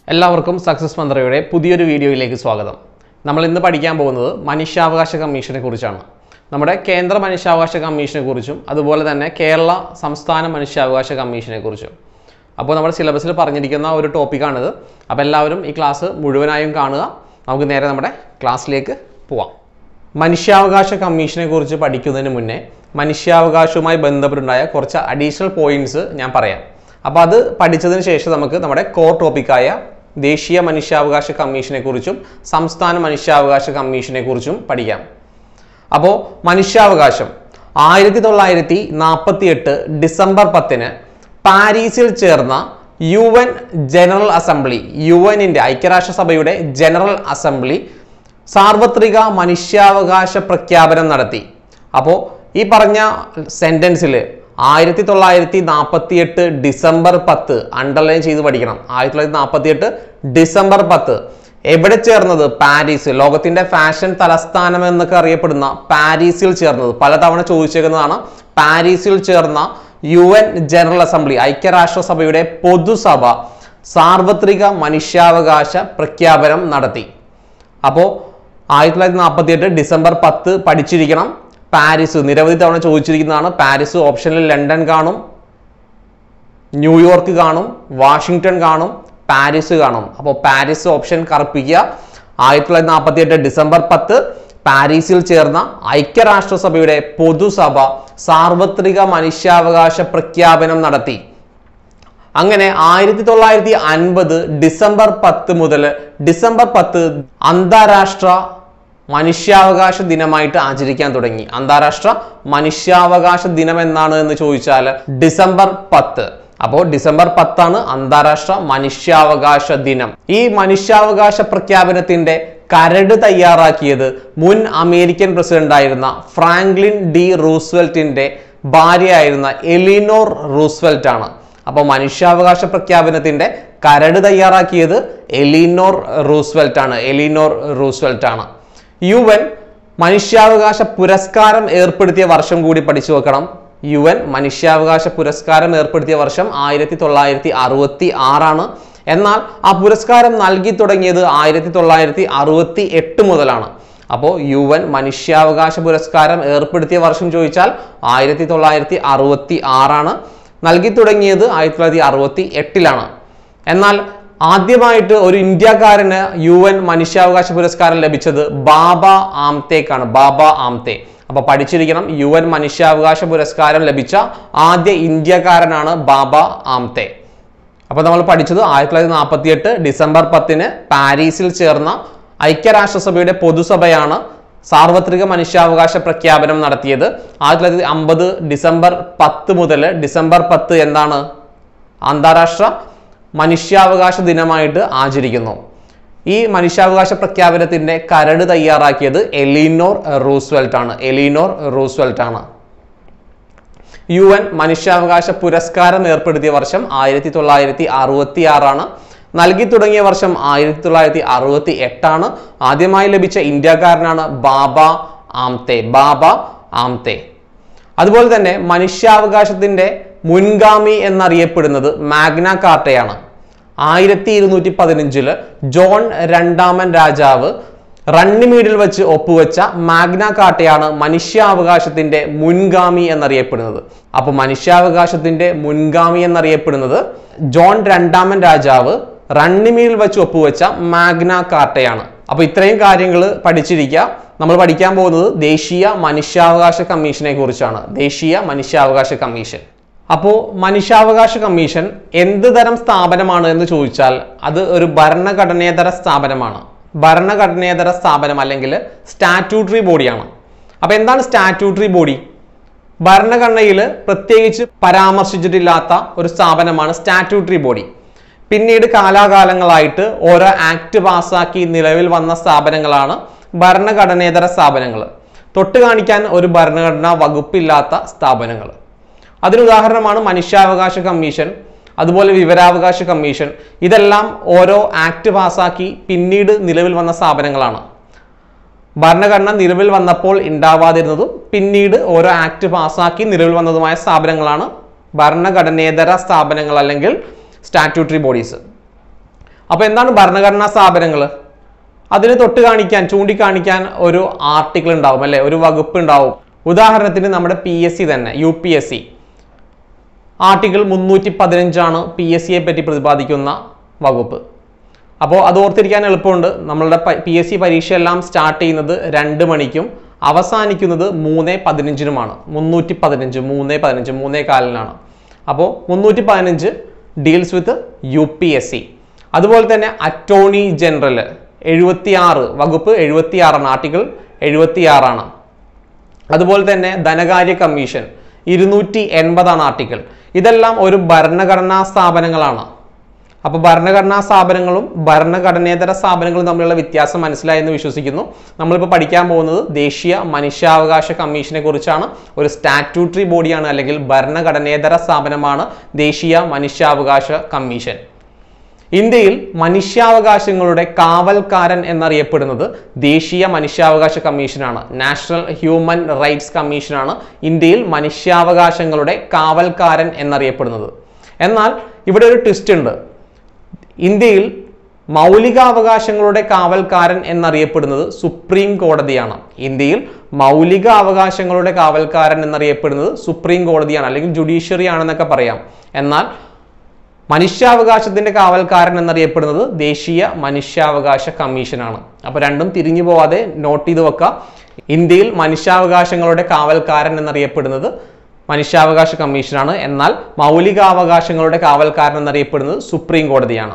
എല്ലാവർക്കും സക്സസ് മന്ത്രയുടെ പുതിയൊരു വീഡിയോയിലേക്ക് സ്വാഗതം നമ്മൾ ഇന്ന് പഠിക്കാൻ പോകുന്നത് മനുഷ്യാവകാശ കമ്മീഷനെ കുറിച്ചാണ് നമ്മുടെ കേന്ദ്ര മനുഷ്യാവകാശ കമ്മീഷനെ കുറിച്ചും അതുപോലെ തന്നെ കേരള സംസ്ഥാന മനുഷ്യാവകാശ കമ്മീഷനെ കുറിച്ചും അപ്പോൾ നമ്മുടെ സിലബസിൽ പറഞ്ഞിരിക്കുന്ന ഒരു ടോപ്പിക്കാണിത് അപ്പോൾ എല്ലാവരും ഈ ക്ലാസ് മുഴുവനായും കാണുക നമുക്ക് നേരെ നമ്മുടെ ക്ലാസ്സിലേക്ക് പോവാം മനുഷ്യാവകാശ കമ്മീഷനെ കുറിച്ച് പഠിക്കുന്നതിന് മുന്നേ മനുഷ്യാവകാശവുമായി ബന്ധപ്പെട്ടുണ്ടായ കുറച്ച് അഡീഷണൽ പോയിന്റ്സ് ഞാൻ പറയാം അപ്പോൾ അത് പഠിച്ചതിന് ശേഷം നമുക്ക് നമ്മുടെ കോർ ടോപ്പിക്കായ ദേശീയ മനുഷ്യാവകാശ കമ്മീഷനെ കുറിച്ചും സംസ്ഥാന മനുഷ്യാവകാശ കമ്മീഷനെ കുറിച്ചും പഠിക്കാം അപ്പോൾ മനുഷ്യാവകാശം ആയിരത്തി തൊള്ളായിരത്തി നാൽപ്പത്തി എട്ട് ഡിസംബർ പത്തിന് പാരീസിൽ ചേർന്ന U N general assembly U എന്നിൻ്റെ ഐക്യരാഷ്ട്രസഭയുടെ ജനറൽ അസംബ്ലി സാർവത്രിക മനുഷ്യാവകാശ പ്രഖ്യാപനം നടത്തി അപ്പോൾ ഈ പറഞ്ഞ സെന്റൻസിൽ ആയിരത്തി തൊള്ളായിരത്തി നാൽപ്പത്തി എട്ട് ഡിസംബർ പത്ത് അണ്ടർലൈൻ ചെയ്ത് പഠിക്കണം ആയിരത്തി തൊള്ളായിരത്തി നാൽപ്പത്തി എട്ട് ഡിസംബർ പത്ത് എവിടെ ചേർന്നത് പാരീസ് ലോകത്തിന്റെ ഫാഷൻ തലസ്ഥാനം എന്നൊക്കെ അറിയപ്പെടുന്ന പാരീസിൽ ചേർന്നത് പലതവണ ചോദിച്ചേക്കുന്നതാണ് പാരീസിൽ ചേർന്ന യു എൻ ജനറൽ അസംബ്ലി ഐക്യരാഷ്ട്രസഭയുടെ പൊതുസഭ സാർവത്രിക മനുഷ്യാവകാശ പ്രഖ്യാപനം നടത്തി അപ്പോൾ ആയിരത്തി തൊള്ളായിരത്തി നാൽപ്പത്തി എട്ട് ഡിസംബർ പത്ത് പഠിച്ചിരിക്കണം പാരീസ് നിരവധി തവണ ചോദിച്ചിരിക്കുന്നതാണ് പാരീസ് ഓപ്ഷനിൽ ലണ്ടൻ കാണും ന്യൂയോർക്ക് കാണും വാഷിങ്ടൺ കാണും പാരീസ് കാണും അപ്പോൾ പാരീസ് ഓപ്ഷൻ കറുപ്പിക്കുക ആയിരത്തി തൊള്ളായിരത്തി നാൽപ്പത്തി എട്ട് ഡിസംബർ പത്ത് പാരീസിൽ ചേർന്ന ഐക്യരാഷ്ട്രസഭയുടെ പൊതുസഭ സാർവത്രിക മനുഷ്യാവകാശ പ്രഖ്യാപനം നടത്തി അങ്ങനെ ആയിരത്തി തൊള്ളായിരത്തി അൻപത് ഡിസംബർ പത്ത് മുതൽ ഡിസംബർ പത്ത് അന്താരാഷ്ട്ര മനുഷ്യാവകാശ ദിനമായിട്ട് ആചരിക്കാൻ തുടങ്ങി അന്താരാഷ്ട്ര മനുഷ്യാവകാശ ദിനം എന്നാണ് എന്ന് ചോദിച്ചാൽ ഡിസംബർ പത്ത് അപ്പോൾ ഡിസംബർ പത്താണ് അന്താരാഷ്ട്ര മനുഷ്യാവകാശ ദിനം ഈ മനുഷ്യാവകാശ പ്രഖ്യാപനത്തിന്റെ കരട് തയ്യാറാക്കിയത് മുൻ അമേരിക്കൻ പ്രസിഡന്റായിരുന്ന ഫ്രാങ്ക്ലിൻ ഡി റൂസ്വെൽറ്റിന്റെ ഭാര്യയായിരുന്ന എലിനോർ റൂസ്വെൽറ്റ് ആണ് അപ്പോൾ മനുഷ്യാവകാശ പ്രഖ്യാപനത്തിന്റെ കരട് തയ്യാറാക്കിയത് എലിനോർ റൂസ്വെൽറ്റ് ആണ് എലിനോർ റൂസ്വെൽറ്റ് ആണ് യു എൻ മനുഷ്യാവകാശ പുരസ്കാരം ഏർപ്പെടുത്തിയ വർഷം കൂടി പഠിച്ചു വെക്കണം യു എൻ മനുഷ്യാവകാശ പുരസ്കാരം ഏർപ്പെടുത്തിയ വർഷം ആയിരത്തി തൊള്ളായിരത്തി അറുപത്തി ആറാണ് എന്നാൽ ആ പുരസ്കാരം നൽകി തുടങ്ങിയത് ആയിരത്തി തൊള്ളായിരത്തി അറുപത്തി എട്ട് മുതലാണ് അപ്പോൾ യു എൻ മനുഷ്യാവകാശ പുരസ്കാരം ഏർപ്പെടുത്തിയ വർഷം ചോദിച്ചാൽ ആയിരത്തി തൊള്ളായിരത്തി അറുപത്തി ആറാണ് നൽകി തുടങ്ങിയത് ആയിരത്തി തൊള്ളായിരത്തി അറുപത്തി എട്ടിലാണ് എന്നാൽ ആദ്യമായിട്ട് ഒരു ഇന്ത്യക്കാരന് യു എൻ മനുഷ്യാവകാശ പുരസ്കാരം ലഭിച്ചത് ബാബ ആംതേക്കാണ് ബാബ ആംതെ അപ്പൊ പഠിച്ചിരിക്കണം യു എൻ മനുഷ്യാവകാശ പുരസ്കാരം ലഭിച്ച ആദ്യ ഇന്ത്യക്കാരനാണ് ബാബ ആംതെ അപ്പോൾ നമ്മൾ പഠിച്ചത് ആയിരത്തി തൊള്ളായിരത്തി നാൽപ്പത്തി എട്ട് ഡിസംബർ പത്തിന് പാരീസിൽ ചേർന്ന ഐക്യരാഷ്ട്രസഭയുടെ പൊതുസഭയാണ് സാർവത്രിക മനുഷ്യാവകാശ പ്രഖ്യാപനം നടത്തിയത് ആയിരത്തി തൊള്ളായിരത്തി അമ്പത് ഡിസംബർ പത്ത് മുതൽ ഡിസംബർ പത്ത് എന്താണ് അന്താരാഷ്ട്ര മനുഷ്യാവകാശ ദിനമായിട്ട് ആചരിക്കുന്നു ഈ മനുഷ്യാവകാശ പ്രഖ്യാപനത്തിന്റെ കരട് തയ്യാറാക്കിയത് എലിനോർ റൂസ്വെൽറ്റ് ആണ് എലിനോർ റൂസ്വെൽറ്റ് ആണ് യു എൻ മനുഷ്യാവകാശ പുരസ്കാരം ഏർപ്പെടുത്തിയ വർഷം ആയിരത്തി തൊള്ളായിരത്തി അറുപത്തി ആറാണ് നൽകി തുടങ്ങിയ വർഷം ആയിരത്തി തൊള്ളായിരത്തി അറുപത്തി എട്ടാണ് ആദ്യമായി ലഭിച്ച ഇന്ത്യക്കാരനാണ് ബാബ ആംതെ ബാബ ആംതെ അതുപോലെ തന്നെ മനുഷ്യാവകാശത്തിന്റെ മുൻഗാമി എന്നറിയപ്പെടുന്നത് മാഗ്ന കാർട്ടയാണ് ആയിരത്തി ഇരുന്നൂറ്റി പതിനഞ്ചില് ജോൺ രണ്ടാമൻ രാജാവ് റണ്ണിമീഡിൽ വെച്ച് ഒപ്പുവെച്ച മാഗ്ന കാർട്ടയാണ് മനുഷ്യാവകാശത്തിന്റെ മുൻഗാമി എന്നറിയപ്പെടുന്നത് അപ്പൊ മനുഷ്യാവകാശത്തിന്റെ മുൻഗാമി എന്നറിയപ്പെടുന്നത് ജോൺ രണ്ടാമൻ രാജാവ് റണ്ണിമീഡിൽ വെച്ച് ഒപ്പുവെച്ച മാഗ്ന കാർട്ടയാണ് അപ്പൊ ഇത്രയും കാര്യങ്ങൾ പഠിച്ചിരിക്കുക നമ്മൾ പഠിക്കാൻ പോകുന്നത് ദേശീയ മനുഷ്യാവകാശ കമ്മീഷനെ കുറിച്ചാണ് ദേശീയ മനുഷ്യാവകാശ കമ്മീഷൻ അപ്പോൾ മനുഷ്യാവകാശ കമ്മീഷൻ എന്ത് തരം സ്ഥാപനമാണ് എന്ന് ചോദിച്ചാൽ അത് ഒരു ഭരണഘടനേതര സ്ഥാപനമാണ് ഭരണഘടനേതര സ്ഥാപനം അല്ലെങ്കിൽ സ്റ്റാറ്റ്യൂട്ടറി ബോഡിയാണ് അപ്പോൾ എന്താണ് സ്റ്റാറ്റ്യൂട്ടറി ബോഡി ഭരണഘടനയിൽ പ്രത്യേകിച്ച് പരാമർശിച്ചിട്ടില്ലാത്ത ഒരു സ്ഥാപനമാണ് സ്റ്റാറ്റ്യൂട്ടറി ബോഡി പിന്നീട് കാലാകാലങ്ങളായിട്ട് ഓരോ ആക്ട് പാസ്സാക്കി നിലവിൽ വന്ന സ്ഥാപനങ്ങളാണ് ഭരണഘടനേതര സ്ഥാപനങ്ങൾ തൊട്ട് കാണിക്കാൻ ഒരു ഭരണഘടനാ വകുപ്പില്ലാത്ത സ്ഥാപനങ്ങൾ അതിന് ഉദാഹരണമാണ് മനുഷ്യാവകാശ കമ്മീഷൻ അതുപോലെ വിവരാവകാശ കമ്മീഷൻ ഇതെല്ലാം ഓരോ ആക്ട് പാസ്സാക്കി പിന്നീട് നിലവിൽ വന്ന സ്ഥാപനങ്ങളാണ് ഭരണഘടന നിലവിൽ വന്നപ്പോൾ ഉണ്ടാവാതിരുന്നതും പിന്നീട് ഓരോ ആക്ട് പാസ്സാക്കി നിലവിൽ വന്നതുമായ സ്ഥാപനങ്ങളാണ് ഭരണഘടനേതര സ്ഥാപനങ്ങൾ അല്ലെങ്കിൽ സ്റ്റാറ്റ്യൂട്ടറി ബോഡീസ് അപ്പോൾ എന്താണ് ഭരണഘടനാ സ്ഥാപനങ്ങൾ അതിന് തൊട്ട് കാണിക്കാൻ ചൂണ്ടിക്കാണിക്കാൻ ഒരു ആർട്ടിക്കിൾ ഉണ്ടാവും അല്ലെ ഒരു വകുപ്പ് ഉണ്ടാവും ഉദാഹരണത്തിന് നമ്മുടെ പി എസ് സി തന്നെ U P S C article മുന്നൂറ്റി പതിനഞ്ചാണ് പി എസ് സിയെ പറ്റി പ്രതിപാദിക്കുന്ന വകുപ്പ് അപ്പോൾ അത് ഓർത്തിരിക്കാൻ എളുപ്പമുണ്ട് നമ്മളുടെ പി എസ് സി പരീക്ഷ എല്ലാം സ്റ്റാർട്ട് ചെയ്യുന്നത് രണ്ട് മണിക്കും അവസാനിക്കുന്നത് മൂന്ന് പതിനഞ്ചിനുമാണ് മുന്നൂറ്റി പതിനഞ്ച് മൂന്ന് പതിനഞ്ച് മൂന്നേ കാലിനാണ് അപ്പോൾ മുന്നൂറ്റി പതിനഞ്ച് deals with U P S C അതുപോലെ തന്നെ അറ്റോർണി ജനറൽ എഴുപത്തിയാറ് വകുപ്പ് എഴുപത്തിയാറാണ് ആർട്ടിക്കിൾ എഴുപത്തിയാറാണ് അതുപോലെ തന്നെ ധനകാര്യ കമ്മീഷൻ ഇരുന്നൂറ്റി എൺപതാണ് ആർട്ടിക്കിൾ ഇതെല്ലാം ഒരു ഭരണഘടനാ സ്ഥാപനങ്ങളാണ് അപ്പോൾ ഭരണഘടനാ സ്ഥാപനങ്ങളും ഭരണഘടനേതര സ്ഥാപനങ്ങളും തമ്മിലുള്ള വ്യത്യാസം മനസ്സിലായെന്ന് വിശ്വസിക്കുന്നു നമ്മളിപ്പോൾ പഠിക്കാൻ പോകുന്നത് ദേശീയ മനുഷ്യാവകാശ കമ്മീഷനെ കുറിച്ചാണ് ഒരു സ്റ്റാറ്റ്യൂട്ടറി ബോഡിയാണ് അല്ലെങ്കിൽ ഭരണഘടനേതര സ്ഥാപനമാണ് ദേശീയ മനുഷ്യാവകാശ കമ്മീഷൻ ഇന്ത്യയിൽ മനുഷ്യാവകാശങ്ങളുടെ കാവൽക്കാരൻ എന്നറിയപ്പെടുന്നത് ദേശീയ മനുഷ്യാവകാശ കമ്മീഷനാണ് നാഷണൽ ഹ്യൂമൻ റൈറ്റ്സ് കമ്മീഷനാണ് ഇന്ത്യയിൽ മനുഷ്യാവകാശങ്ങളുടെ കാവൽക്കാരൻ എന്നറിയപ്പെടുന്നത് എന്നാൽ ഇവിടെ ഒരു ട്വിസ്റ്റ് ഉണ്ട് ഇന്ത്യയിൽ മൗലികാവകാശങ്ങളുടെ കാവൽക്കാരൻ എന്നറിയപ്പെടുന്നത് സുപ്രീം കോടതിയാണ് ഇന്ത്യയിൽ മൗലിക അവകാശങ്ങളുടെ കാവൽക്കാരൻ എന്നറിയപ്പെടുന്നത് സുപ്രീം കോടതിയാണ് അല്ലെങ്കിൽ ജുഡീഷ്യറി ആണെന്നൊക്കെ പറയാം എന്നാൽ മനുഷ്യാവകാശത്തിന്റെ കാവൽക്കാരൻ എന്നറിയപ്പെടുന്നത് ദേശീയ മനുഷ്യാവകാശ കമ്മീഷനാണ് അപ്പൊ രണ്ടും തിരിഞ്ഞു പോവാതെ നോട്ട് ചെയ്ത് വെക്കുക ഇന്ത്യയിൽ മനുഷ്യാവകാശങ്ങളുടെ കാവൽക്കാരൻ എന്നറിയപ്പെടുന്നത് മനുഷ്യാവകാശ കമ്മീഷനാണ് എന്നാൽ മൗലികാവകാശങ്ങളുടെ കാവൽക്കാരൻ എന്നറിയപ്പെടുന്നത് സുപ്രീം കോടതിയാണ്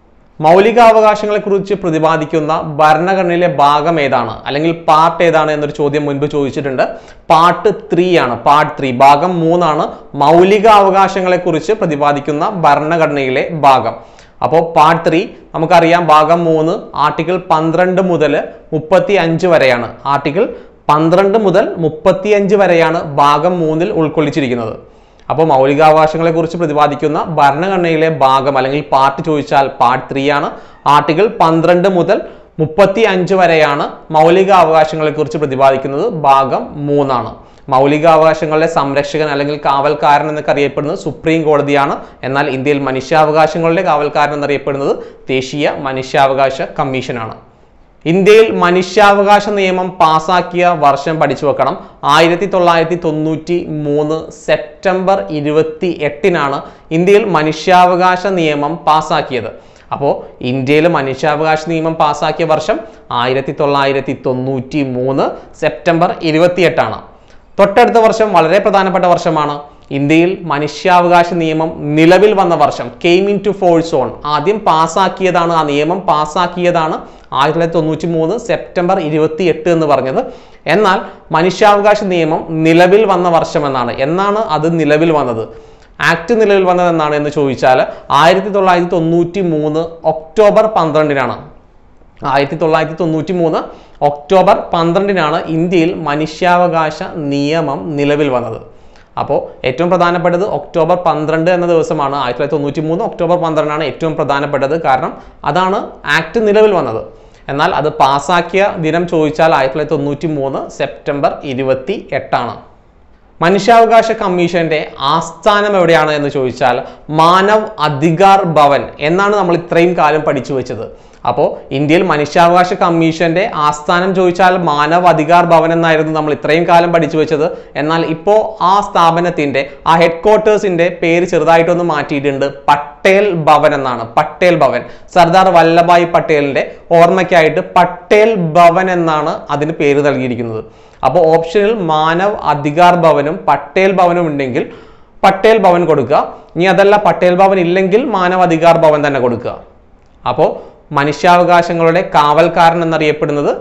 മൗലികാവകാശങ്ങളെക്കുറിച്ച് പ്രതിപാദിക്കുന്ന ഭരണഘടനയിലെ ഭാഗം ഏതാണ് അല്ലെങ്കിൽ പാർട്ട് ഏതാണ് എന്നൊരു ചോദ്യം മുൻപ് ചോദിച്ചിട്ടുണ്ട് പാർട്ട് ത്രീ ആണ് പാർട്ട് ത്രീ ഭാഗം മൂന്നാണ് മൗലികാവകാശങ്ങളെക്കുറിച്ച് പ്രതിപാദിക്കുന്ന ഭരണഘടനയിലെ ഭാഗം അപ്പോൾ പാർട്ട് ത്രീ നമുക്കറിയാം ഭാഗം മൂന്ന് ആർട്ടിക്കിൾ പന്ത്രണ്ട് മുതൽ മുപ്പത്തി അഞ്ച് വരെയാണ് ആർട്ടിക്കിൾ പന്ത്രണ്ട് മുതൽ മുപ്പത്തിയഞ്ച് വരെയാണ് ഭാഗം മൂന്നിൽ ഉൾക്കൊള്ളിച്ചിരിക്കുന്നത് അപ്പോൾ മൗലികാവകാശങ്ങളെ കുറിച്ച് പ്രതിപാദിക്കുന്ന ഭരണഘടനയിലെ ഭാഗം അല്ലെങ്കിൽ പാർട്ട് ചോദിച്ചാൽ പാർട്ട് ത്രീ ആണ് ആർട്ടിക്കിൾ പന്ത്രണ്ട് മുതൽ മുപ്പത്തി അഞ്ച് വരെയാണ് മൗലികാവകാശങ്ങളെ കുറിച്ച് പ്രതിപാദിക്കുന്നത് ഭാഗം മൂന്നാണ് മൗലികാവകാശങ്ങളുടെ സംരക്ഷകൻ അല്ലെങ്കിൽ കാവൽക്കാരൻ എന്നൊക്കെ അറിയപ്പെടുന്നത് സുപ്രീം കോടതിയാണ് എന്നാൽ ഇന്ത്യയിൽ മനുഷ്യാവകാശങ്ങളുടെ കാവൽക്കാരൻ എന്നറിയപ്പെടുന്നത് ദേശീയ മനുഷ്യാവകാശ കമ്മീഷനാണ് ഇന്ത്യയിൽ മനുഷ്യാവകാശ നിയമം പാസാക്കിയ വർഷം പഠിച്ചു വെക്കണം ആയിരത്തി തൊള്ളായിരത്തി തൊണ്ണൂറ്റി മൂന്ന് സെപ്റ്റംബർ ഇരുപത്തി എട്ടിനാണ് ഇന്ത്യയിൽ മനുഷ്യാവകാശ നിയമം പാസാക്കിയത് അപ്പോൾ ഇന്ത്യയിൽ മനുഷ്യാവകാശ നിയമം പാസാക്കിയ വർഷം ആയിരത്തി തൊള്ളായിരത്തി തൊണ്ണൂറ്റി മൂന്ന് സെപ്റ്റംബർ ഇരുപത്തിയെട്ടാണ് തൊട്ടടുത്ത വർഷം വളരെ പ്രധാനപ്പെട്ട വർഷമാണ് ഇന്ത്യയിൽ മനുഷ്യാവകാശ നിയമം നിലവിൽ വന്ന വർഷം came into force on ആദ്യം പാസ്സാക്കിയതാണ് ആ നിയമം പാസ്സാക്കിയതാണ് ആയിരത്തി തൊള്ളായിരത്തി തൊണ്ണൂറ്റി മൂന്ന് സെപ്റ്റംബർ ഇരുപത്തി എട്ട് എന്ന് പറഞ്ഞത് എന്നാൽ മനുഷ്യാവകാശ നിയമം നിലവിൽ വന്ന വർഷം എന്നാണ് എന്നാണ് അത് നിലവിൽ വന്നത് ആക്ട് നിലവിൽ വന്നത് എന്നാണ് എന്ന് ചോദിച്ചാൽ ആയിരത്തി തൊള്ളായിരത്തി തൊണ്ണൂറ്റി മൂന്ന് ഒക്ടോബർ പന്ത്രണ്ടിനാണ് ആയിരത്തി തൊള്ളായിരത്തി തൊണ്ണൂറ്റി മൂന്ന് ഒക്ടോബർ പന്ത്രണ്ടിനാണ് ഇന്ത്യയിൽ മനുഷ്യാവകാശ നിയമം നിലവിൽ വന്നത് അപ്പോൾ ഏറ്റവും പ്രധാനപ്പെട്ടത് ഒക്ടോബർ പന്ത്രണ്ട് എന്ന ദിവസമാണ് ആയിരത്തി തൊള്ളായിരത്തി തൊണ്ണൂറ്റി മൂന്ന് ഒക്ടോബർ പന്ത്രണ്ടാണ് ഏറ്റവും പ്രധാനപ്പെട്ടത് കാരണം അതാണ് ആക്ട് നിലവിൽ വന്നത് എന്നാൽ അത് പാസാക്കിയ ദിനം ചോദിച്ചാൽ ആയിരത്തി തൊള്ളായിരത്തി തൊണ്ണൂറ്റി മൂന്ന് സെപ്റ്റംബർ ഇരുപത്തി എട്ടാണ് മനുഷ്യാവകാശ കമ്മീഷന്റെ ആസ്ഥാനം എവിടെയാണ് എന്ന് ചോദിച്ചാൽ മാനവ് അധികാർ ഭവൻ എന്നാണ് നമ്മൾ ഇത്രയും കാലം പഠിച്ചു വെച്ചത് അപ്പോൾ ഇന്ത്യയിൽ മനുഷ്യാവകാശ കമ്മീഷന്റെ ആസ്ഥാനം ചോദിച്ചാൽ മാനവ് അധികാർ ഭവൻ എന്നായിരുന്നു നമ്മൾ ഇത്രയും കാലം പഠിച്ചു വെച്ചത് എന്നാൽ ഇപ്പോൾ ആ സ്ഥാപനത്തിന്റെ ആ ഹെഡ് ക്വാർട്ടേഴ്സിന്റെ പേര് ചെറുതായിട്ടൊന്ന് മാറ്റിയിട്ടുണ്ട് പട്ടേൽ ഭവൻ എന്നാണ് പട്ടേൽ ഭവൻ സർദാർ വല്ലഭായ് പട്ടേലിന്റെ ഓർമ്മയ്ക്കായിട്ട് പട്ടേൽ ഭവൻ എന്നാണ് അതിന് പേര് നൽകിയിരിക്കുന്നത് അപ്പോൾ ഓപ്ഷനിൽ മാനവ് അധികാർ ഭവനും പട്ടേൽ ഭവനും ഉണ്ടെങ്കിൽ പട്ടേൽ ഭവൻ കൊടുക്കുക ഇനി അതല്ല പട്ടേൽ ഭവൻ ഇല്ലെങ്കിൽ മാനവ് അധികാർ ഭവൻ തന്നെ കൊടുക്കുക അപ്പോൾ മനുഷ്യാവകാശങ്ങളുടെ കാവൽക്കാരൻ എന്നറിയപ്പെടുന്നത്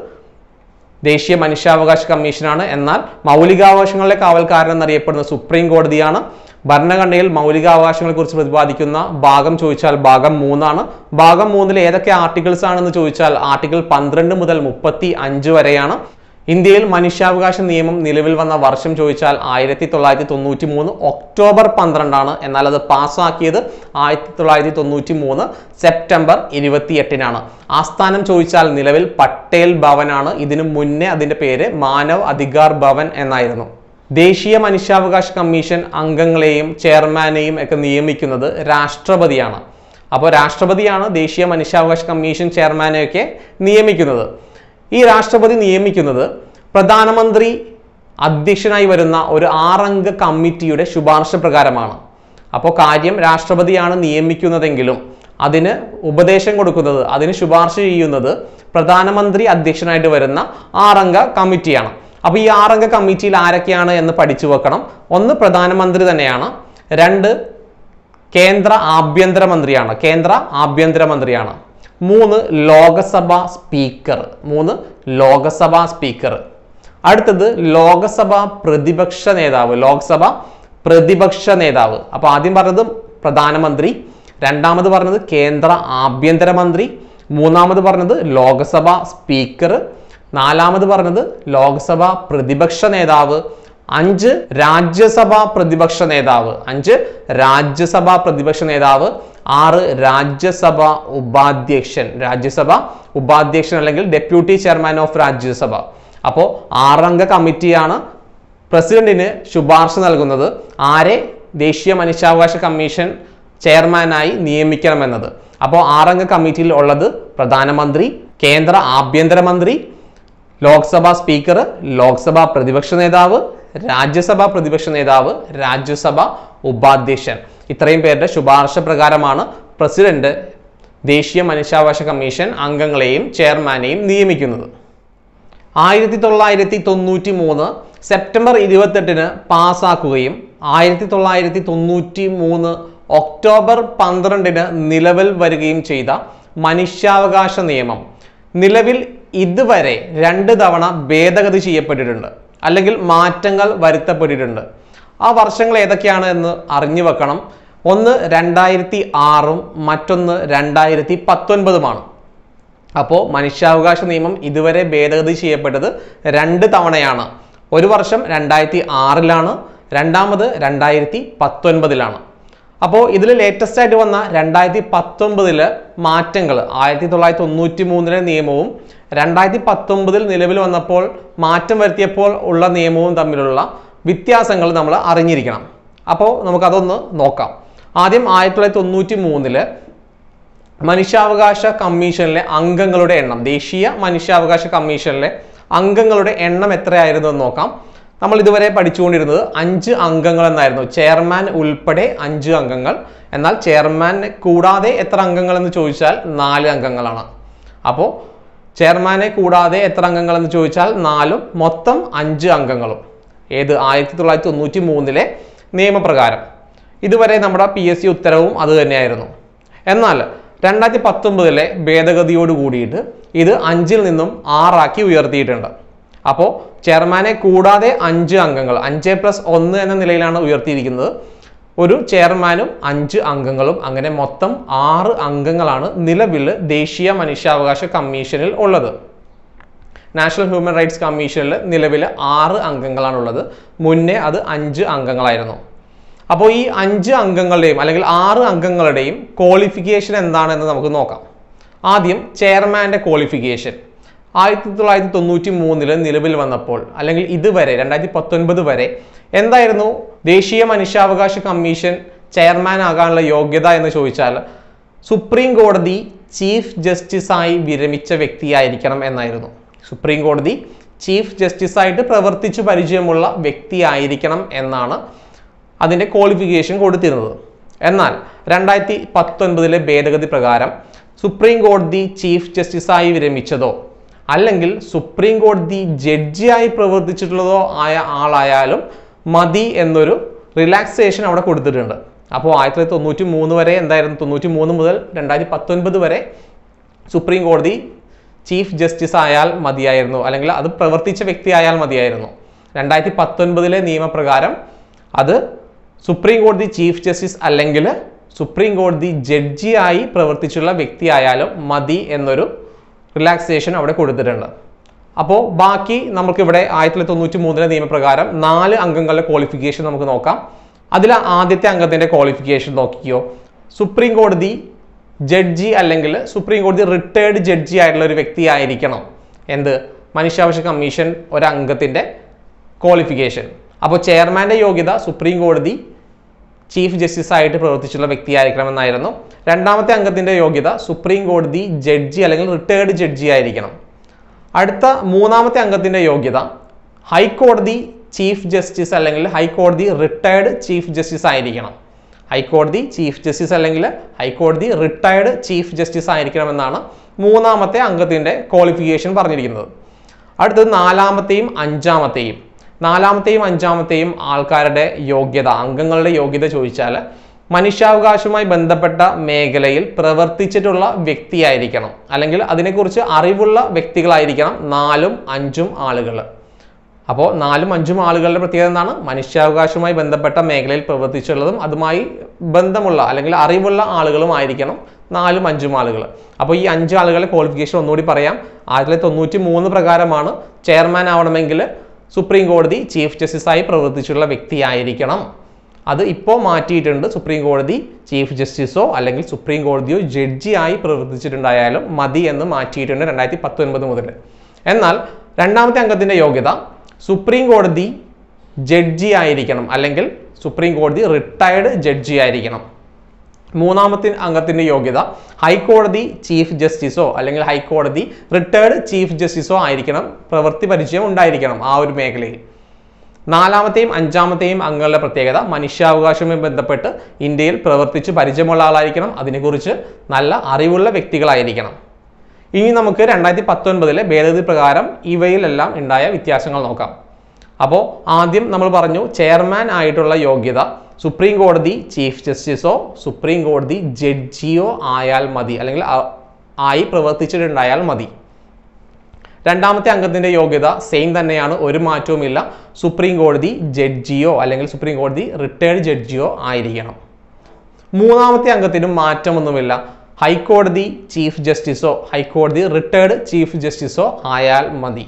ദേശീയ മനുഷ്യാവകാശ കമ്മീഷനാണ് എന്നാൽ മൗലികാവകാശങ്ങളുടെ കാവൽക്കാരൻ എന്നറിയപ്പെടുന്ന സുപ്രീം കോടതിയാണ് ഭരണഘടനയിൽ മൗലികാവകാശങ്ങളെ കുറിച്ച് പ്രതിപാദിക്കുന്ന ഭാഗം ചോദിച്ചാൽ ഭാഗം മൂന്നാണ് ഭാഗം മൂന്നിൽ ഏതൊക്കെ ആർട്ടിക്കിൾസ് ആണെന്ന് ചോദിച്ചാൽ ആർട്ടിക്കിൾ പന്ത്രണ്ട് മുതൽ മുപ്പത്തി അഞ്ച് വരെയാണ് ഇന്ത്യയിൽ മനുഷ്യാവകാശ നിയമം നിലവിൽ വന്ന വർഷം ചോദിച്ചാൽ ആയിരത്തി തൊള്ളായിരത്തി തൊണ്ണൂറ്റി മൂന്ന് ഒക്ടോബർ പന്ത്രണ്ടാണ് എന്നാൽ അത് പാസ്സാക്കിയത് ആയിരത്തി തൊള്ളായിരത്തി തൊണ്ണൂറ്റി മൂന്ന് സെപ്റ്റംബർ ഇരുപത്തി എട്ടിനാണ് ആസ്ഥാനം ചോദിച്ചാൽ നിലവിൽ പട്ടേൽ ഭവനാണ് ഇതിനു മുന്നേ അതിന്റെ പേര് മാനവ് അധികാർ ഭവൻ എന്നായിരുന്നു ദേശീയ മനുഷ്യാവകാശ കമ്മീഷൻ അംഗങ്ങളെയും ചെയർമാനെയും ഒക്കെ നിയമിക്കുന്നത് രാഷ്ട്രപതിയാണ് അപ്പോൾ രാഷ്ട്രപതിയാണ് ദേശീയ മനുഷ്യാവകാശ കമ്മീഷൻ ചെയർമാനെയൊക്കെ നിയമിക്കുന്നത് ഈ രാഷ്ട്രപതി നിയമിക്കുന്നത് പ്രധാനമന്ത്രി അധ്യക്ഷനായി വരുന്ന ഒരു ആറംഗ കമ്മിറ്റിയുടെ ശുപാർശ പ്രകാരമാണ് അപ്പോൾ കാര്യം രാഷ്ട്രപതിയാണ് നിയമിക്കുന്നതെങ്കിലും അതിന് ഉപദേശം കൊടുക്കുന്നത് അതിന് ശുപാർശ ചെയ്യുന്നത് പ്രധാനമന്ത്രി അധ്യക്ഷനായിട്ട് വരുന്ന ആറംഗ കമ്മിറ്റിയാണ് അപ്പോൾ ഈ ആറംഗ കമ്മിറ്റിയിൽ ആരൊക്കെയാണ് എന്ന് പഠിച്ചു വെക്കണം ഒന്ന് പ്രധാനമന്ത്രി തന്നെയാണ് രണ്ട് കേന്ദ്ര ആഭ്യന്തരമന്ത്രിയാണ് കേന്ദ്ര ആഭ്യന്തരമന്ത്രിയാണ് മൂന്ന് ലോകസഭ സ്പീക്കർ മൂന്ന് ലോകസഭ സ്പീക്കർ അടുത്തത് ലോകസഭ പ്രതിപക്ഷ നേതാവ് ലോക്സഭ പ്രതിപക്ഷ നേതാവ് അപ്പൊ ആദ്യം പറഞ്ഞത് പ്രധാനമന്ത്രി രണ്ടാമത് പറഞ്ഞത് കേന്ദ്ര ആഭ്യന്തരമന്ത്രി മൂന്നാമത് പറഞ്ഞത് ലോകസഭ സ്പീക്കർ നാലാമത് പറഞ്ഞത് ലോക്സഭ പ്രതിപക്ഷ നേതാവ് അഞ്ച് രാജ്യസഭ പ്രതിപക്ഷ നേതാവ് അഞ്ച് രാജ്യസഭ പ്രതിപക്ഷ നേതാവ് ആറ് രാജ്യസഭ ഉപാധ്യക്ഷൻ രാജ്യസഭ ഉപാധ്യക്ഷൻ അല്ലെങ്കിൽ ഡെപ്യൂട്ടി ചെയർമാൻ ഓഫ് രാജ്യസഭ അപ്പോൾ ആറംഗ കമ്മിറ്റിയാണ് പ്രസിഡന്റിന് ശുപാർശ നൽകുന്നത് ആരെ ദേശീയ മനുഷ്യാവകാശ കമ്മീഷൻ ചെയർമാനായി നിയമിക്കണമെന്നത് അപ്പോൾ ആറംഗ കമ്മിറ്റിയിൽ ഉള്ളത് പ്രധാനമന്ത്രി കേന്ദ്ര ആഭ്യന്തരമന്ത്രി ലോക്സഭാ സ്പീക്കർ ലോക്സഭാ പ്രതിപക്ഷ നേതാവ് രാജ്യസഭാ പ്രതിപക്ഷ നേതാവ് രാജ്യസഭ ഉപാധ്യക്ഷൻ ഇത്രയും പേരുടെ ശുപാർശ പ്രകാരമാണ് പ്രസിഡന്റ് ദേശീയ മനുഷ്യാവകാശ കമ്മീഷൻ അംഗങ്ങളെയും ചെയർമാനെയും നിയമിക്കുന്നത് ആയിരത്തി തൊള്ളായിരത്തി തൊണ്ണൂറ്റി മൂന്ന് സെപ്റ്റംബർ ഇരുപത്തെട്ടിന് പാസ്സാക്കുകയും ആയിരത്തി തൊള്ളായിരത്തി തൊണ്ണൂറ്റി മൂന്ന് ഒക്ടോബർ പന്ത്രണ്ടിന് നിലവിൽ വരികയും ചെയ്ത മനുഷ്യാവകാശ നിയമം നിലവിൽ ഇതുവരെ രണ്ട് തവണ ഭേദഗതി ചെയ്യപ്പെട്ടിട്ടുണ്ട് അല്ലെങ്കിൽ മാറ്റങ്ങൾ വരുത്തപ്പെട്ടിട്ടുണ്ട് ആ വർഷങ്ങൾ ഏതൊക്കെയാണ് എന്ന് അറിഞ്ഞു വെക്കണം ഒന്ന് രണ്ടായിരത്തി ആറും മറ്റൊന്ന് രണ്ടായിരത്തി പത്തൊൻപതുമാണ് അപ്പോൾ മനുഷ്യാവകാശ നിയമം ഇതുവരെ ഭേദഗതി ചെയ്യപ്പെട്ടത് രണ്ട് തവണയാണ് ഒരു വർഷം രണ്ടായിരത്തി ആറിലാണ് രണ്ടാമത് രണ്ടായിരത്തി പത്തൊൻപതിലാണ് അപ്പോൾ ഇതിൽ ലേറ്റസ്റ്റ് ആയിട്ട് വന്ന രണ്ടായിരത്തി പത്തൊമ്പതില് മാറ്റങ്ങൾ ആയിരത്തി തൊള്ളായിരത്തി തൊണ്ണൂറ്റി മൂന്നിലെ നിയമവും രണ്ടായിരത്തി പത്തൊമ്പതിൽ നിലവിൽ വന്നപ്പോൾ മാറ്റം വരുത്തിയപ്പോൾ ഉള്ള നിയമവും തമ്മിലുള്ള വ്യത്യാസങ്ങൾ നമ്മൾ അറിഞ്ഞിരിക്കണം അപ്പോൾ നമുക്കതൊന്ന് നോക്കാം ആദ്യം ആയിരത്തി തൊള്ളായിരത്തി തൊണ്ണൂറ്റി മൂന്നില് മനുഷ്യാവകാശ കമ്മീഷനിലെ അംഗങ്ങളുടെ എണ്ണം ദേശീയ മനുഷ്യാവകാശ കമ്മീഷനിലെ അംഗങ്ങളുടെ എണ്ണം എത്രയായിരുന്നു എന്ന് നോക്കാം നമ്മൾ ഇതുവരെ പഠിച്ചുകൊണ്ടിരുന്നത് അഞ്ച് അംഗങ്ങൾ എന്നായിരുന്നു ചെയർമാൻ ഉൾപ്പെടെ അഞ്ച് അംഗങ്ങൾ എന്നാൽ ചെയർമാനെ കൂടാതെ എത്ര അംഗങ്ങൾ എന്ന് ചോദിച്ചാൽ നാല് അംഗങ്ങളാണ് അപ്പോൾ ചെയർമാനെ കൂടാതെ എത്ര അംഗങ്ങൾ എന്ന് ചോദിച്ചാൽ നാലും മൊത്തം അഞ്ച് അംഗങ്ങളും ഏത് ആയിരത്തി തൊള്ളായിരത്തി തൊണ്ണൂറ്റി മൂന്നിലെ നിയമപ്രകാരം ഇതുവരെ നമ്മുടെ പി എസ് സി ഉത്തരവും അത് തന്നെയായിരുന്നു എന്നാൽ രണ്ടായിരത്തി പത്തൊമ്പതിലെ ഭേദഗതിയോട് കൂടിയിട്ട് ഇത് അഞ്ചിൽ നിന്നും ആറാക്കി ഉയർത്തിയിട്ടുണ്ട് അപ്പോൾ ചെയർമാനെ കൂടാതെ അഞ്ച് അംഗങ്ങൾ അഞ്ച് പ്ലസ് ഒന്ന് എന്ന നിലയിലാണ് ഉയർത്തിയിരിക്കുന്നത് ഒരു ചെയർമാനും അഞ്ച് അംഗങ്ങളും അങ്ങനെ മൊത്തം ആറ് അംഗങ്ങളാണ് നിലവിൽ ദേശീയ മനുഷ്യാവകാശ കമ്മീഷനിൽ ഉള്ളത് നാഷണൽ ഹ്യൂമൻ റൈറ്റ്സ് കമ്മീഷനിൽ നിലവിൽ ആറ് അംഗങ്ങളാണുള്ളത് മുന്നേ അത് അഞ്ച് അംഗങ്ങളായിരുന്നു അപ്പോൾ ഈ അഞ്ച് അംഗങ്ങളുടെയും അല്ലെങ്കിൽ ആറ് അംഗങ്ങളുടെയും ക്വാളിഫിക്കേഷൻ എന്താണെന്ന് നമുക്ക് നോക്കാം ആദ്യം ചെയർമാൻ്റെ ക്വാളിഫിക്കേഷൻ ആയിരത്തി തൊള്ളായിരത്തി തൊണ്ണൂറ്റി മൂന്നില് നിലവിൽ വന്നപ്പോൾ അല്ലെങ്കിൽ ഇതുവരെ രണ്ടായിരത്തി പത്തൊൻപത് വരെ എന്തായിരുന്നു ദേശീയ മനുഷ്യാവകാശ കമ്മീഷൻ ചെയർമാൻ ആകാനുള്ള യോഗ്യത എന്ന് ചോദിച്ചാൽ സുപ്രീം കോടതി ചീഫ് ജസ്റ്റിസായി വിരമിച്ച വ്യക്തിയായിരിക്കണം എന്നായിരുന്നു സുപ്രീം കോടതി ചീഫ് ജസ്റ്റിസായിട്ട് പ്രവർത്തിച്ചു പരിചയമുള്ള വ്യക്തിയായിരിക്കണം എന്നാണ് അതിൻ്റെ ക്വാളിഫിക്കേഷൻ കൊടുത്തിരുന്നത് എന്നാൽ രണ്ടായിരത്തി പത്തൊൻപതിലെ ഭേദഗതി പ്രകാരം സുപ്രീം കോടതി ചീഫ് ജസ്റ്റിസായി വിരമിച്ചതോ അല്ലെങ്കിൽ സുപ്രീം കോടതി ജഡ്ജിയായി പ്രവർത്തിച്ചിട്ടുള്ളതോ ആയ ആളായാലും മതി എന്നൊരു റിലാക്സേഷൻ അവിടെ കൊടുത്തിട്ടുണ്ട് അപ്പോൾ ആയിരത്തി തൊള്ളായിരത്തി തൊണ്ണൂറ്റി മൂന്ന് വരെ എന്തായിരുന്നു തൊണ്ണൂറ്റി മൂന്ന് മുതൽ രണ്ടായിരത്തി പത്തൊൻപത് വരെ സുപ്രീം കോടതി ചീഫ് ജസ്റ്റിസ് ആയാൽ മതിയായിരുന്നു അല്ലെങ്കിൽ അത് പ്രവർത്തിച്ച വ്യക്തി ആയാൽ മതിയായിരുന്നു രണ്ടായിരത്തി പത്തൊൻപതിലെ നിയമപ്രകാരം അത് സുപ്രീം കോടതി ചീഫ് ജസ്റ്റിസ് അല്ലെങ്കിൽ സുപ്രീം കോടതി ജഡ്ജിയായി പ്രവർത്തിച്ചുള്ള വ്യക്തിയായാലും മതി എന്നൊരു റിലാക്സേഷൻ അവിടെ കൊടുത്തിട്ടുണ്ട് അപ്പോൾ ബാക്കി നമുക്കിവിടെ ആയിരത്തി തൊള്ളായിരത്തി തൊണ്ണൂറ്റി മൂന്നിലെ നിയമപ്രകാരം നാല് അംഗങ്ങളുടെ ക്വാളിഫിക്കേഷൻ നമുക്ക് നോക്കാം അതിൽ ആദ്യത്തെ അംഗത്തിന്റെ ക്വാളിഫിക്കേഷൻ നോക്കിക്കോ സുപ്രീം കോടതി ജഡ്ജി അല്ലെങ്കിൽ സുപ്രീം കോടതി റിട്ടയർഡ് ജഡ്ജി ആയിട്ടുള്ള ഒരു വ്യക്തി ആയിരിക്കണം എന്ത് മനുഷ്യാവകാശ കമ്മീഷൻ ഒരംഗത്തിന്റെ ക്വാളിഫിക്കേഷൻ അപ്പോൾ ചെയർമാന്റെ യോഗ്യത സുപ്രീം കോടതി ചീഫ് ജസ്റ്റിസ് ആയിട്ട് പ്രവർത്തിച്ചുള്ള വ്യക്തിയായിരിക്കണമെന്നായിരുന്നു രണ്ടാമത്തെ അംഗത്തിന്റെ യോഗ്യത സുപ്രീം കോടതി ജഡ്ജി അല്ലെങ്കിൽ റിട്ടയേർഡ് ജഡ്ജി ആയിരിക്കണം അടുത്ത മൂന്നാമത്തെ അംഗത്തിന്റെ യോഗ്യത ഹൈക്കോടതി ചീഫ് ജസ്റ്റിസ് അല്ലെങ്കിൽ ഹൈക്കോടതി റിട്ടയർഡ് ചീഫ് ജസ്റ്റിസ് ആയിരിക്കണം ഹൈക്കോടതി ചീഫ് ജസ്റ്റിസ് അല്ലെങ്കിൽ ഹൈക്കോടതി റിട്ടയർഡ് ചീഫ് ജസ്റ്റിസ് ആയിരിക്കണമെന്നാണ് മൂന്നാമത്തെ അംഗത്തിന്റെ ക്വാളിഫിക്കേഷൻ പറഞ്ഞിരിക്കുന്നത് അടുത്തത് നാലാമത്തെയും അഞ്ചാമത്തെയും നാലാമത്തെയും അഞ്ചാമത്തെയും ആൾക്കാരുടെ യോഗ്യത അംഗങ്ങളുടെ യോഗ്യത ചോദിച്ചാൽ മനുഷ്യാവകാശവുമായി ബന്ധപ്പെട്ട മേഖലയിൽ പ്രവർത്തിച്ചിട്ടുള്ള വ്യക്തിയായിരിക്കണം അല്ലെങ്കിൽ അതിനെക്കുറിച്ച് അറിവുള്ള വ്യക്തികളായിരിക്കണം നാലും അഞ്ചും ആളുകൾ അപ്പോൾ നാലും അഞ്ചും ആളുകളുടെ പ്രത്യേകത എന്താണ് മനുഷ്യാവകാശവുമായി ബന്ധപ്പെട്ട മേഖലയിൽ പ്രവർത്തിച്ചുള്ളതും അതുമായി ബന്ധമുള്ള അല്ലെങ്കിൽ അറിവുള്ള ആളുകളുമായിരിക്കണം നാലും അഞ്ചും ആളുകൾ അപ്പോൾ ഈ അഞ്ച് ആളുകളുടെ ക്വാളിഫിക്കേഷൻ ഒന്നുകൂടി പറയാം ആയിരത്തി തൊള്ളായിരത്തി തൊണ്ണൂറ്റി മൂന്ന് പ്രകാരമാണ് ചെയർമാൻ ആവണമെങ്കിൽ സുപ്രീം കോടതി ചീഫ് ജസ്റ്റിസായി പ്രവർത്തിച്ചുള്ള വ്യക്തിയായിരിക്കണം അത് ഇപ്പോൾ മാറ്റിയിട്ടുണ്ട് സുപ്രീം കോടതി ചീഫ് ജസ്റ്റിസോ അല്ലെങ്കിൽ സുപ്രീം കോടതിയോ ജഡ്ജിയായി പ്രവർത്തിച്ചിട്ടുണ്ടായാലും മതി എന്ന് മാറ്റിയിട്ടുണ്ട് രണ്ടായിരത്തി പത്തൊൻപത് മുതൽ എന്നാൽ രണ്ടാമത്തെ അംഗത്തിന്റെ യോഗ്യത സുപ്രീം കോടതി ജഡ്ജി ആയിരിക്കണം അല്ലെങ്കിൽ സുപ്രീം കോടതി റിട്ടയർഡ് ജഡ്ജി ആയിരിക്കണം മൂന്നാമത്തെ അംഗത്തിന്റെ യോഗ്യത ഹൈക്കോടതി ചീഫ് ജസ്റ്റിസോ അല്ലെങ്കിൽ ഹൈക്കോടതി റിട്ടയർഡ് ചീഫ് ജസ്റ്റിസോ ആയിരിക്കണം പ്രവൃത്തി പരിചയം ഉണ്ടായിരിക്കണം ആ ഒരു മേഖലയിൽ നാലാമത്തെയും അഞ്ചാമത്തെയും അംഗങ്ങളുടെ പ്രത്യേകത മനുഷ്യാവകാശവുമായി ബന്ധപ്പെട്ട് ഇന്ത്യയിൽ പ്രവർത്തിച്ച് പരിചയമുള്ള ആളായിരിക്കണം അതിനെക്കുറിച്ച് നല്ല അറിവുള്ള വ്യക്തികളായിരിക്കണം ഇനി നമുക്ക് രണ്ടായിരത്തി പത്തൊൻപതിലെ ഭേദഗതി പ്രകാരം ഇവയിലെല്ലാം ഉണ്ടായ വ്യത്യാസങ്ങൾ നോക്കാം അപ്പോൾ ആദ്യം നമ്മൾ പറഞ്ഞു ചെയർമാൻ ആയിട്ടുള്ള യോഗ്യത സുപ്രീം കോടതി ചീഫ് ജസ്റ്റിസോ സുപ്രീം കോടതി ജഡ്ജിയോ ആയാൽ മതി അല്ലെങ്കിൽ ആ- ആയി പ്രവർത്തിച്ചിട്ടുണ്ടായാൽ മതി രണ്ടാമത്തെ അംഗത്തിന്റെ യോഗ്യത സെയിം തന്നെയാണ് ഒരു മാറ്റവുമില്ല സുപ്രീം കോടതി ജഡ്ജിയോ അല്ലെങ്കിൽ സുപ്രീം കോടതി റിട്ടയർഡ് ജഡ്ജിയോ ആയിരിക്കണം മൂന്നാമത്തെ അംഗത്തിനും മാറ്റമൊന്നുമില്ല ഹൈക്കോടതി ചീഫ് ജസ്റ്റിസോ ഹൈക്കോടതി റിട്ടയർഡ് ചീഫ് ജസ്റ്റിസോ ആയാൽ മതി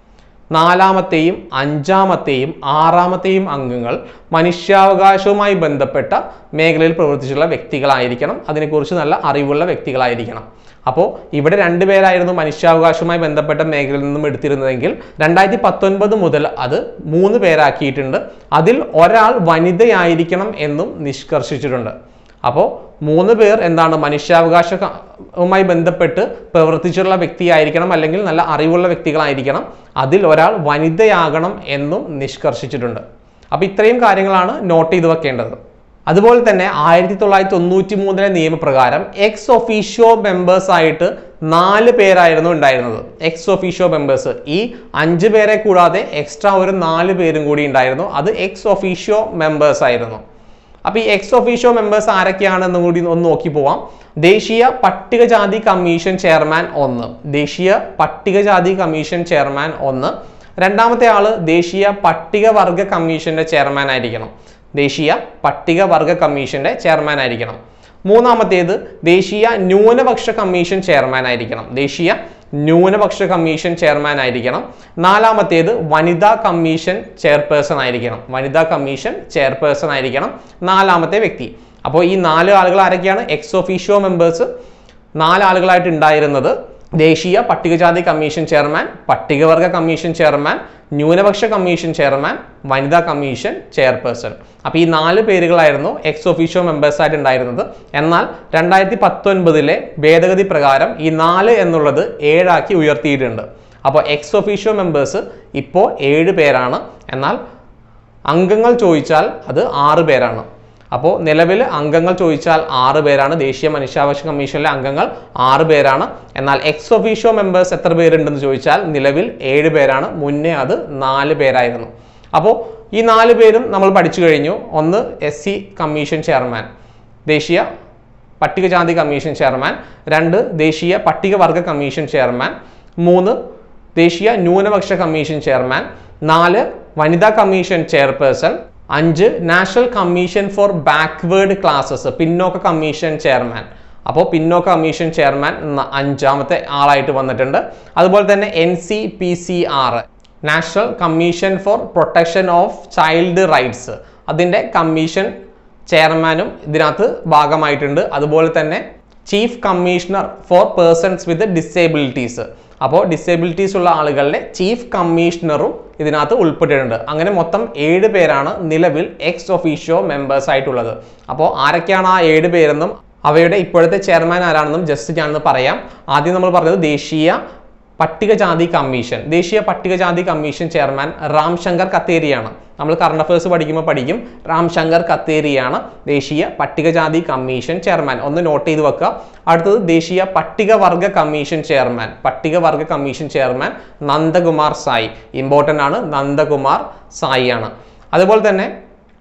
നാലാമത്തെയും അഞ്ചാമത്തെയും ആറാമത്തെയും അംഗങ്ങൾ മനുഷ്യാവകാശവുമായി ബന്ധപ്പെട്ട മേഖലയിൽ പ്രവർത്തിച്ചുള്ള വ്യക്തികളായിരിക്കണം അതിനെക്കുറിച്ച് നല്ല അറിവുള്ള വ്യക്തികളായിരിക്കണം അപ്പോൾ ഇവിടെ രണ്ടുപേരായിരുന്നു മനുഷ്യാവകാശവുമായി ബന്ധപ്പെട്ട മേഖലയിൽ നിന്നും എടുത്തിരുന്നതെങ്കിൽ രണ്ടായിരത്തി പത്തൊൻപത് മുതൽ അത് മൂന്ന് പേരാക്കിയിട്ടുണ്ട് അതിൽ ഒരാൾ വനിതയായിരിക്കണം എന്നും നിഷ്കർഷിച്ചിട്ടുണ്ട് അപ്പോൾ മൂന്ന് പേർ എന്താണ് മനുഷ്യാവകാശവുമായി ബന്ധപ്പെട്ട് പ്രവർത്തിച്ചിട്ടുള്ള വ്യക്തിയായിരിക്കണം അല്ലെങ്കിൽ നല്ല അറിവുള്ള വ്യക്തികളായിരിക്കണം അതിൽ ഒരാൾ വനിതയാകണം എന്നും നിഷ്കർഷിച്ചിട്ടുണ്ട് അപ്പോൾ ഇത്രയും കാര്യങ്ങളാണ് നോട്ട് ചെയ്ത് വെക്കേണ്ടത് അതുപോലെ തന്നെ ആയിരത്തി തൊള്ളായിരത്തി തൊണ്ണൂറ്റി മൂന്നിലെ നിയമപ്രകാരം എക്സ് ഒഫീഷ്യോ മെമ്പേഴ്സ് ആയിട്ട് നാല് പേരായിരുന്നു ഉണ്ടായിരുന്നത് എക്സ് ഒഫീഷ്യോ മെമ്പേഴ്സ് ഈ അഞ്ച് പേരെ കൂടാതെ എക്സ്ട്രാ ഒരു നാല് പേരും കൂടി ഉണ്ടായിരുന്നു അത് എക്സ് ഒഫീഷ്യോ മെമ്പേഴ്സ് ആയിരുന്നു അപ്പൊ ഈ എക്സ് ഒഫീഷ്യോ മെമ്പേഴ്സ് ആരൊക്കെയാണെന്നും കൂടി ഒന്ന് നോക്കി പോവാം ദേശീയ പട്ടികജാതി കമ്മീഷൻ ചെയർമാൻ ഒന്ന് ദേശീയ പട്ടികജാതി കമ്മീഷൻ ചെയർമാൻ ഒന്ന് രണ്ടാമത്തെ ആള് ദേശീയ പട്ടികവർഗ കമ്മീഷന്റെ ചെയർമാൻ ആയിരിക്കണം ദേശീയ പട്ടികവർഗ കമ്മീഷന്റെ ചെയർമാൻ ആയിരിക്കണം മൂന്നാമത്തേത് ദേശീയ ന്യൂനപക്ഷ കമ്മീഷൻ ചെയർമാൻ ആയിരിക്കണം ദേശീയ ന്യൂനപക്ഷ കമ്മീഷൻ ചെയർമാൻ ആയിരിക്കണം നാലാമത്തേത് വനിതാ കമ്മീഷൻ ചെയർപേഴ്സൺ ആയിരിക്കണം വനിതാ കമ്മീഷൻ ചെയർപേഴ്സൺ ആയിരിക്കണം നാലാമത്തെ വ്യക്തി അപ്പോൾ ഈ നാല് ആളുകൾ ആരൊക്കെയാണ് എക്സ് ഒഫീഷ്യോ മെമ്പേഴ്സ് നാല് ആളുകളായിട്ട് ഉണ്ടായിരുന്നത് ദേശീയ പട്ടികജാതി കമ്മീഷൻ ചെയർമാൻ പട്ടികവർഗ കമ്മീഷൻ ചെയർമാൻ ന്യൂനപക്ഷ കമ്മീഷൻ ചെയർമാൻ വനിതാ കമ്മീഷൻ ചെയർപേഴ്സൺ അപ്പോൾ ഈ നാല് പേരുകളായിരുന്നു എക്സ് ഒഫീഷ്യോ മെമ്പേഴ്സ് ആയിട്ട് ഉണ്ടായിരുന്നത് എന്നാൽ രണ്ടായിരത്തി പത്തൊൻപതിലെ ഭേദഗതി പ്രകാരം ഈ നാല് എന്നുള്ളത് ഏഴാക്കി ഉയർത്തിയിട്ടുണ്ട് അപ്പോൾ എക്സ് ഒഫീഷ്യോ മെമ്പേഴ്സ് ഇപ്പോൾ ഏഴ് പേരാണ് എന്നാൽ അംഗങ്ങൾ ചോദിച്ചാൽ അത് ആറ് പേരാണ് അപ്പോൾ നിലവിൽ അംഗങ്ങൾ ചോദിച്ചാൽ ആറ് പേരാണ് ദേശീയ മനുഷ്യാവകാശ കമ്മീഷനിലെ അംഗങ്ങൾ ആറ് പേരാണ് എന്നാൽ എക്സ് ഒഫീഷ്യോ മെമ്പേഴ്സ് എത്ര പേരുണ്ടെന്ന് ചോദിച്ചാൽ നിലവിൽ ഏഴ് പേരാണ് മുന്നേ അത് നാല് പേരായിരുന്നു അപ്പോൾ ഈ നാല് പേരും നമ്മൾ പഠിച്ചു കഴിഞ്ഞു ഒന്ന് എസ് സി കമ്മീഷൻ ചെയർമാൻ ദേശീയ പട്ടികജാതി കമ്മീഷൻ ചെയർമാൻ രണ്ട് ദേശീയ പട്ടികവർഗ കമ്മീഷൻ ചെയർമാൻ മൂന്ന് ദേശീയ ന്യൂനപക്ഷ കമ്മീഷൻ ചെയർമാൻ നാല് വനിതാ കമ്മീഷൻ ചെയർപേഴ്സൺ അഞ്ച് national commission for backward classes പിന്നോക്ക കമ്മീഷൻ ചെയർമാൻ അപ്പോൾ പിന്നോക്ക കമ്മീഷൻ ചെയർമാൻ എന്ന അഞ്ചാമത്തെ ആളായിട്ട് വന്നിട്ടുണ്ട് അതുപോലെ തന്നെ N C P C R national commission for protection of child rights അതിൻ്റെ കമ്മീഷൻ ചെയർമാനും ഇതിനകത്ത് ഭാഗമായിട്ടുണ്ട് അതുപോലെ തന്നെ chief commissioner for persons with disabilities അപ്പോൾ ഡിസേബിലിറ്റീസ് ഉള്ള ആളുകളുടെ ചീഫ് കമ്മീഷണറും ഇതിനകത്ത് ഉൾപ്പെട്ടിട്ടുണ്ട് അങ്ങനെ മൊത്തം ഏഴ് പേരാണ് നിലവിൽ എക്സ് ഒഫീഷ്യോ മെമ്പേഴ്സ് ആയിട്ടുള്ളത് അപ്പോൾ ആരൊക്കെയാണ് ആ ഏഴ് പേരെന്നും അവയുടെ ഇപ്പോഴത്തെ ചെയർമാൻ ആരാണെന്നും ജസ്റ്റ് ഞാനൊന്ന് പറയാം ആദ്യം നമ്മൾ പറഞ്ഞത് ദേശീയ പട്ടികജാതി കമ്മീഷൻ ദേശീയ പട്ടികജാതി കമ്മീഷൻ ചെയർമാൻ റാം ശങ്കർ കത്തേരിയാണ് നമ്മൾ കറണ്ട് അഫയേഴ്സ് പഠിക്കുമ്പോൾ പഠിക്കും റാം ശങ്കർ കത്തേരിയാണ് ദേശീയ പട്ടികജാതി കമ്മീഷൻ ചെയർമാൻ ഒന്ന് നോട്ട് ചെയ്ത് വെക്കുക അടുത്തത് ദേശീയ പട്ടികവർഗ കമ്മീഷൻ ചെയർമാൻ പട്ടികവർഗ commission chairman Nandakumar Sai important ആണ് നന്ദകുമാർ സായി ആണ് അതുപോലെ തന്നെ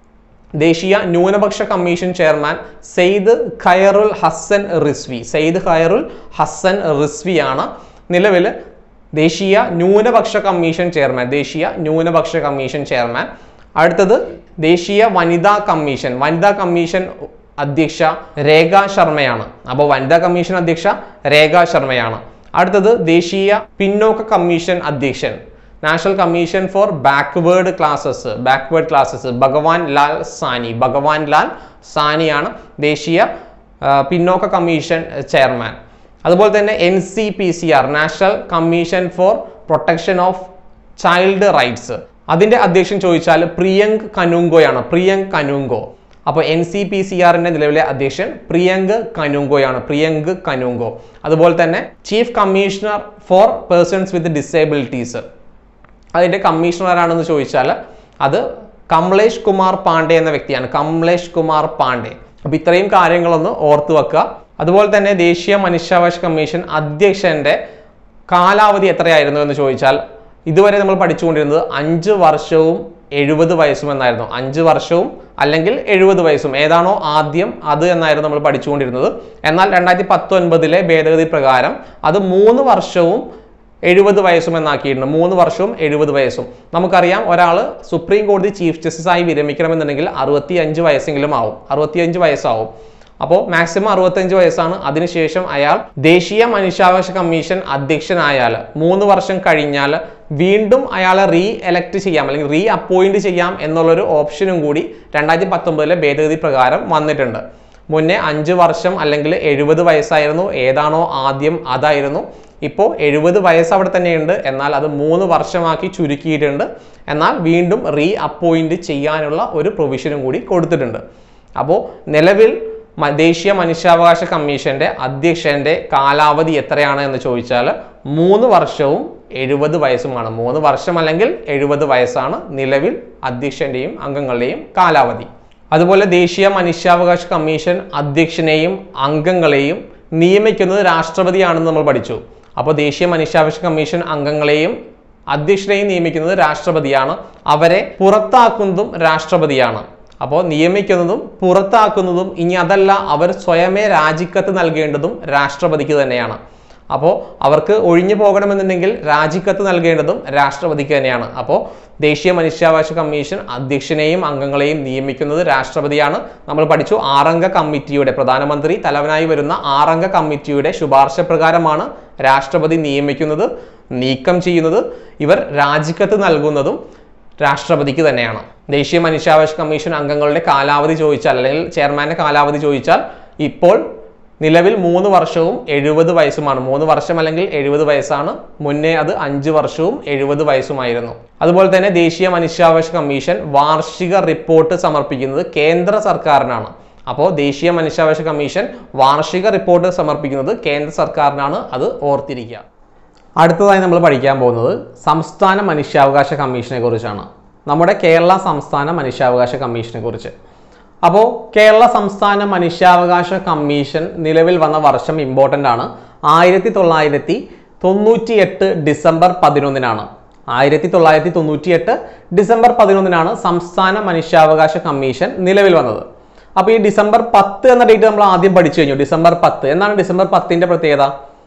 ദേശീയ ന്യൂനപക്ഷ കമ്മീഷൻ ചെയർമാൻ സെയ്ദ് ഖയറുൽ ഹസൻ റിസ്വി സെയ്ദ് ഖയറുൽ ഹസൻ റിസ്വിയാണ് നിലവിൽ ദേശീയ ന്യൂനപക്ഷ കമ്മീഷൻ ചെയർമാൻ ദേശീയ ന്യൂനപക്ഷ കമ്മീഷൻ ചെയർമാൻ അടുത്തത് ദേശീയ വനിതാ കമ്മീഷൻ വനിതാ കമ്മീഷൻ അധ്യക്ഷ രേഖ ശർമ്മയാണ് അപ്പോൾ വനിതാ കമ്മീഷൻ അധ്യക്ഷ രേഖ ശർമ്മയാണ് അടുത്തത് ദേശീയ പിന്നോക്ക കമ്മീഷൻ അധ്യക്ഷൻ national commission for backward classes backward classes Bhagwan Lal സാനി ഭഗവാൻ ലാൽ സാനിയാണ് ദേശീയ ആ, പിന്നോക്ക കമ്മീഷൻ ചെയർമാൻ അതുപോലെ തന്നെ N C P C R national commission for protection of child rights അതിന്റെ അധ്യക്ഷൻ ചോദിച്ചാൽ പ്രിയങ്ക് കനുങ്കോയാണ് പ്രിയങ്ക് കനുങ്കോ അപ്പോൾ എൻ സി പി സി ആറിന്റെ നിലവിലെ അധ്യക്ഷൻ പ്രിയങ്ക് കനുങ്കോയാണ് പ്രിയങ്ക് കനുങ്കോ അതുപോലെ തന്നെ chief commissioner for persons with disabilities അതിന്റെ കമ്മീഷണർ ആരാണെന്ന് ചോദിച്ചാൽ അത് കമലേഷ് കുമാർ പാണ്ഡെ എന്ന വ്യക്തിയാണ് കമലേഷ് കുമാർ പാണ്ഡെ അപ്പൊ ഇത്രയും കാര്യങ്ങളൊന്ന് ഓർത്തു വെക്കുക അതുപോലെ തന്നെ ദേശീയ മനുഷ്യാവകാശ കമ്മീഷൻ അധ്യക്ഷന്റെ കാലാവധി എത്രയായിരുന്നു എന്ന് ചോദിച്ചാൽ ഇതുവരെ നമ്മൾ പഠിച്ചുകൊണ്ടിരുന്നത് അഞ്ച് വർഷവും എഴുപത് വയസ്സും എന്നായിരുന്നു അഞ്ച് വർഷവും അല്ലെങ്കിൽ എഴുപത് വയസ്സും ഏതാണോ ആദ്യം അത് എന്നായിരുന്നു നമ്മൾ പഠിച്ചുകൊണ്ടിരുന്നത് എന്നാൽ രണ്ടായിരത്തി പത്തൊൻപതിലെ ഭേദഗതി പ്രകാരം അത് മൂന്ന് വർഷവും എഴുപത് വയസ്സും എന്നാക്കിയിട്ടുണ്ട് മൂന്ന് വർഷവും എഴുപത് വയസ്സും നമുക്കറിയാം ഒരാൾ സുപ്രീം കോടതി ചീഫ് ജസ്റ്റിസ് ആയി വിരമിക്കണമെന്നുണ്ടെങ്കിൽ അറുപത്തി അഞ്ച് വയസ്സെങ്കിലും ആവും അറുപത്തിയഞ്ച് വയസ്സാവും അപ്പോൾ മാക്സിമം അറുപത്തഞ്ച് വയസ്സാണ് അതിനുശേഷം അയാൾ ദേശീയ മനുഷ്യാവകാശ കമ്മീഷൻ അധ്യക്ഷനായാൽ മൂന്ന് വർഷം കഴിഞ്ഞാൽ വീണ്ടും അയാളെ റീ എലക്ട് ചെയ്യാം അല്ലെങ്കിൽ റീ അപ്പോയിന്റ് ചെയ്യാം എന്നുള്ളൊരു ഓപ്ഷനും കൂടി രണ്ടായിരത്തി പത്തൊമ്പതിലെ ഭേദഗതി പ്രകാരം വന്നിട്ടുണ്ട് മുന്നേ അഞ്ച് വർഷം അല്ലെങ്കിൽ എഴുപത് വയസ്സായിരുന്നു ഏതാണോ ആദ്യം അതായിരുന്നു ഇപ്പോൾ എഴുപത് വയസ്സ് അവിടെ തന്നെയുണ്ട് എന്നാൽ അത് മൂന്ന് വർഷമാക്കി ചുരുക്കിയിട്ടുണ്ട് എന്നാൽ വീണ്ടും റീ അപ്പോയിന്റ് ചെയ്യാനുള്ള ഒരു പ്രൊവിഷനും കൂടി കൊടുത്തിട്ടുണ്ട് അപ്പോൾ നിലവിൽ മ- ദേശീയ മനുഷ്യാവകാശ കമ്മീഷന്റെ അധ്യക്ഷന്റെ കാലാവധി എത്രയാണ് എന്ന് ചോദിച്ചാൽ മൂന്ന് വർഷവും എഴുപത് വയസ്സുമാണ് മൂന്ന് വർഷം അല്ലെങ്കിൽ എഴുപത് വയസ്സാണ് നിലവിൽ അധ്യക്ഷന്റെയും അംഗങ്ങളുടെയും കാലാവധി അതുപോലെ ദേശീയ മനുഷ്യാവകാശ കമ്മീഷൻ അധ്യക്ഷനെയും അംഗങ്ങളെയും നിയമിക്കുന്നത് രാഷ്ട്രപതിയാണെന്ന് നമ്മൾ പഠിച്ചു അപ്പോൾ ദേശീയ മനുഷ്യാവകാശ കമ്മീഷൻ അംഗങ്ങളെയും അധ്യക്ഷനെയും നിയമിക്കുന്നത് രാഷ്ട്രപതിയാണ് അവരെ പുറത്താക്കുന്നതും രാഷ്ട്രപതിയാണ് അപ്പോൾ നിയമിക്കുന്നതും പുറത്താക്കുന്നതും ഇനി അതല്ല അവർ സ്വയമേ രാജിക്കത്ത് നൽകേണ്ടതും രാഷ്ട്രപതിക്ക് തന്നെയാണ് അപ്പോൾ അവർക്ക് ഒഴിഞ്ഞു പോകണമെന്നുണ്ടെങ്കിൽ രാജിക്കത്ത് നൽകേണ്ടതും രാഷ്ട്രപതിക്ക് തന്നെയാണ് അപ്പോൾ ദേശീയ മനുഷ്യാവകാശ കമ്മീഷൻ അധ്യക്ഷനെയും അംഗങ്ങളെയും നിയമിക്കുന്നത് രാഷ്ട്രപതിയാണ് നമ്മൾ പഠിച്ചു ആറംഗ കമ്മിറ്റിയുടെ പ്രധാനമന്ത്രി തലവനായി വരുന്ന ആറംഗ കമ്മിറ്റിയുടെ ശുപാർശ പ്രകാരമാണ് രാഷ്ട്രപതി നിയമിക്കുന്നത് നീക്കം ചെയ്യുന്നത് ഇവർ രാജിക്കത്ത് നൽകുന്നതും രാഷ്ട്രപതിക്ക് തന്നെയാണ് ദേശീയ മനുഷ്യാവകാശ കമ്മീഷൻ അംഗങ്ങളുടെ കാലാവധി ചോദിച്ചാൽ അല്ലെങ്കിൽ ചെയർമാന്റെ കാലാവധി ചോദിച്ചാൽ ഇപ്പോൾ നിലവിൽ മൂന്ന് വർഷവും എഴുപത് വയസ്സുമാണ് മൂന്ന് വർഷം അല്ലെങ്കിൽ എഴുപത് വയസ്സാണ് മുന്നേ അത് അഞ്ച് വർഷവും എഴുപത് വയസ്സുമായിരുന്നു അതുപോലെ തന്നെ ദേശീയ മനുഷ്യാവകാശ കമ്മീഷൻ വാർഷിക റിപ്പോർട്ട് സമർപ്പിക്കുന്നത് കേന്ദ്ര സർക്കാരിനാണ് അപ്പോൾ ദേശീയ മനുഷ്യാവകാശ കമ്മീഷൻ വാർഷിക റിപ്പോർട്ട് സമർപ്പിക്കുന്നത് കേന്ദ്ര സർക്കാരിനാണ് അത് ഓർത്തിരിക്കുക അടുത്തതായി നമ്മൾ പഠിക്കാൻ പോകുന്നത് സംസ്ഥാന മനുഷ്യാവകാശ കമ്മീഷനെ കുറിച്ചാണ് നമ്മുടെ കേരള സംസ്ഥാന മനുഷ്യാവകാശ കമ്മീഷനെ കുറിച്ച് അപ്പോൾ കേരള സംസ്ഥാന മനുഷ്യാവകാശ കമ്മീഷൻ നിലവിൽ വന്ന വർഷം ഇമ്പോർട്ടൻ്റ് ആണ് ആയിരത്തി തൊള്ളായിരത്തി തൊണ്ണൂറ്റി എട്ട് ഡിസംബർ പതിനൊന്നിനാണ് ആയിരത്തി തൊള്ളായിരത്തി തൊണ്ണൂറ്റി എട്ട് ഡിസംബർ പതിനൊന്നിനാണ് സംസ്ഥാന മനുഷ്യാവകാശ കമ്മീഷൻ നിലവിൽ വന്നത് അപ്പോൾ ഈ ഡിസംബർ പത്ത് എന്ന ഡേറ്റ് നമ്മൾ ആദ്യം പഠിച്ചു കഴിഞ്ഞു ഡിസംബർ പത്ത് എന്താണ് ഡിസംബർ പത്തിന്റെ പ്രത്യേകത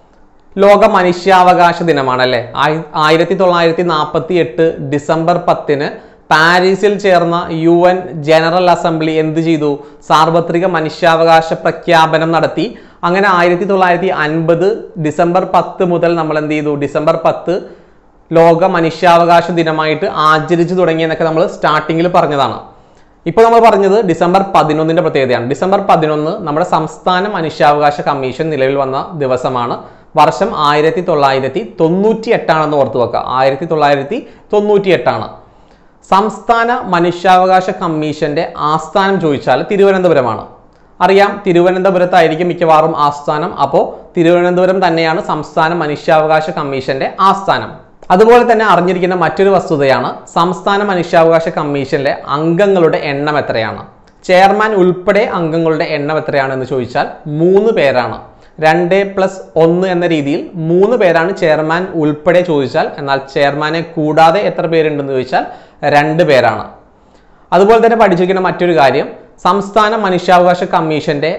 ലോക മനുഷ്യാവകാശ ദിനമാണ് അല്ലേ ആയി- ആയിരത്തി തൊള്ളായിരത്തി നാൽപ്പത്തി എട്ട് ഡിസംബർ പത്തിന് പാരീസിൽ ചേർന്ന യു എൻ ജനറൽ അസംബ്ലി എന്ത് ചെയ്തു സാർവത്രിക മനുഷ്യാവകാശ പ്രഖ്യാപനം നടത്തി അങ്ങനെ ആയിരത്തി തൊള്ളായിരത്തി അൻപത് ഡിസംബർ പത്ത് മുതൽ നമ്മൾ എന്ത് ചെയ്തു ഡിസംബർ പത്ത് ലോക മനുഷ്യാവകാശ ദിനമായിട്ട് ആചരിച്ചു തുടങ്ങിയെന്നൊക്കെ നമ്മൾ സ്റ്റാർട്ടിങ്ങിൽ പറഞ്ഞതാണ് ഇപ്പോൾ നമ്മൾ പറഞ്ഞത് ഡിസംബർ പതിനൊന്നിന്റെ പ്രത്യേകതയാണ് ഡിസംബർ പതിനൊന്ന് നമ്മുടെ സംസ്ഥാന മനുഷ്യാവകാശ കമ്മീഷൻ നിലവിൽ വന്ന ദിവസമാണ് വർഷം ആയിരത്തി തൊള്ളായിരത്തി തൊണ്ണൂറ്റി എട്ടാണെന്ന് ഓർത്തു വെക്കുക ആയിരത്തി തൊള്ളായിരത്തി തൊണ്ണൂറ്റി എട്ടാണ് സംസ്ഥാന മനുഷ്യാവകാശ കമ്മീഷന്റെ ആസ്ഥാനം ചോദിച്ചാൽ തിരുവനന്തപുരമാണ് അറിയാം തിരുവനന്തപുരത്തായിരിക്കും മിക്കവാറും ആസ്ഥാനം അപ്പോൾ തിരുവനന്തപുരം തന്നെയാണ് സംസ്ഥാന മനുഷ്യാവകാശ കമ്മീഷന്റെ ആസ്ഥാനം അതുപോലെ തന്നെ അറിഞ്ഞിരിക്കുന്ന മറ്റൊരു വസ്തുതയാണ് സംസ്ഥാന മനുഷ്യാവകാശ കമ്മീഷനിലെ അംഗങ്ങളുടെ എണ്ണം എത്രയാണ് ചെയർമാൻ ഉൾപ്പെടെ അംഗങ്ങളുടെ എണ്ണം എത്രയാണെന്ന് ചോദിച്ചാൽ മൂന്ന് പേരാണ് രണ്ട് പ്ലസ് ഒന്ന് എന്ന രീതിയിൽ മൂന്ന് പേരാണ് ചെയർമാൻ ഉൾപ്പെടെ ചോദിച്ചാൽ എന്നാൽ ചെയർമാനെ കൂടാതെ എത്ര പേരുണ്ടെന്ന് ചോദിച്ചാൽ രണ്ട് പേരാണ് അതുപോലെ തന്നെ പഠിച്ചിരിക്കുന്ന മറ്റൊരു കാര്യം സംസ്ഥാന മനുഷ്യാവകാശ കമ്മീഷന്റെ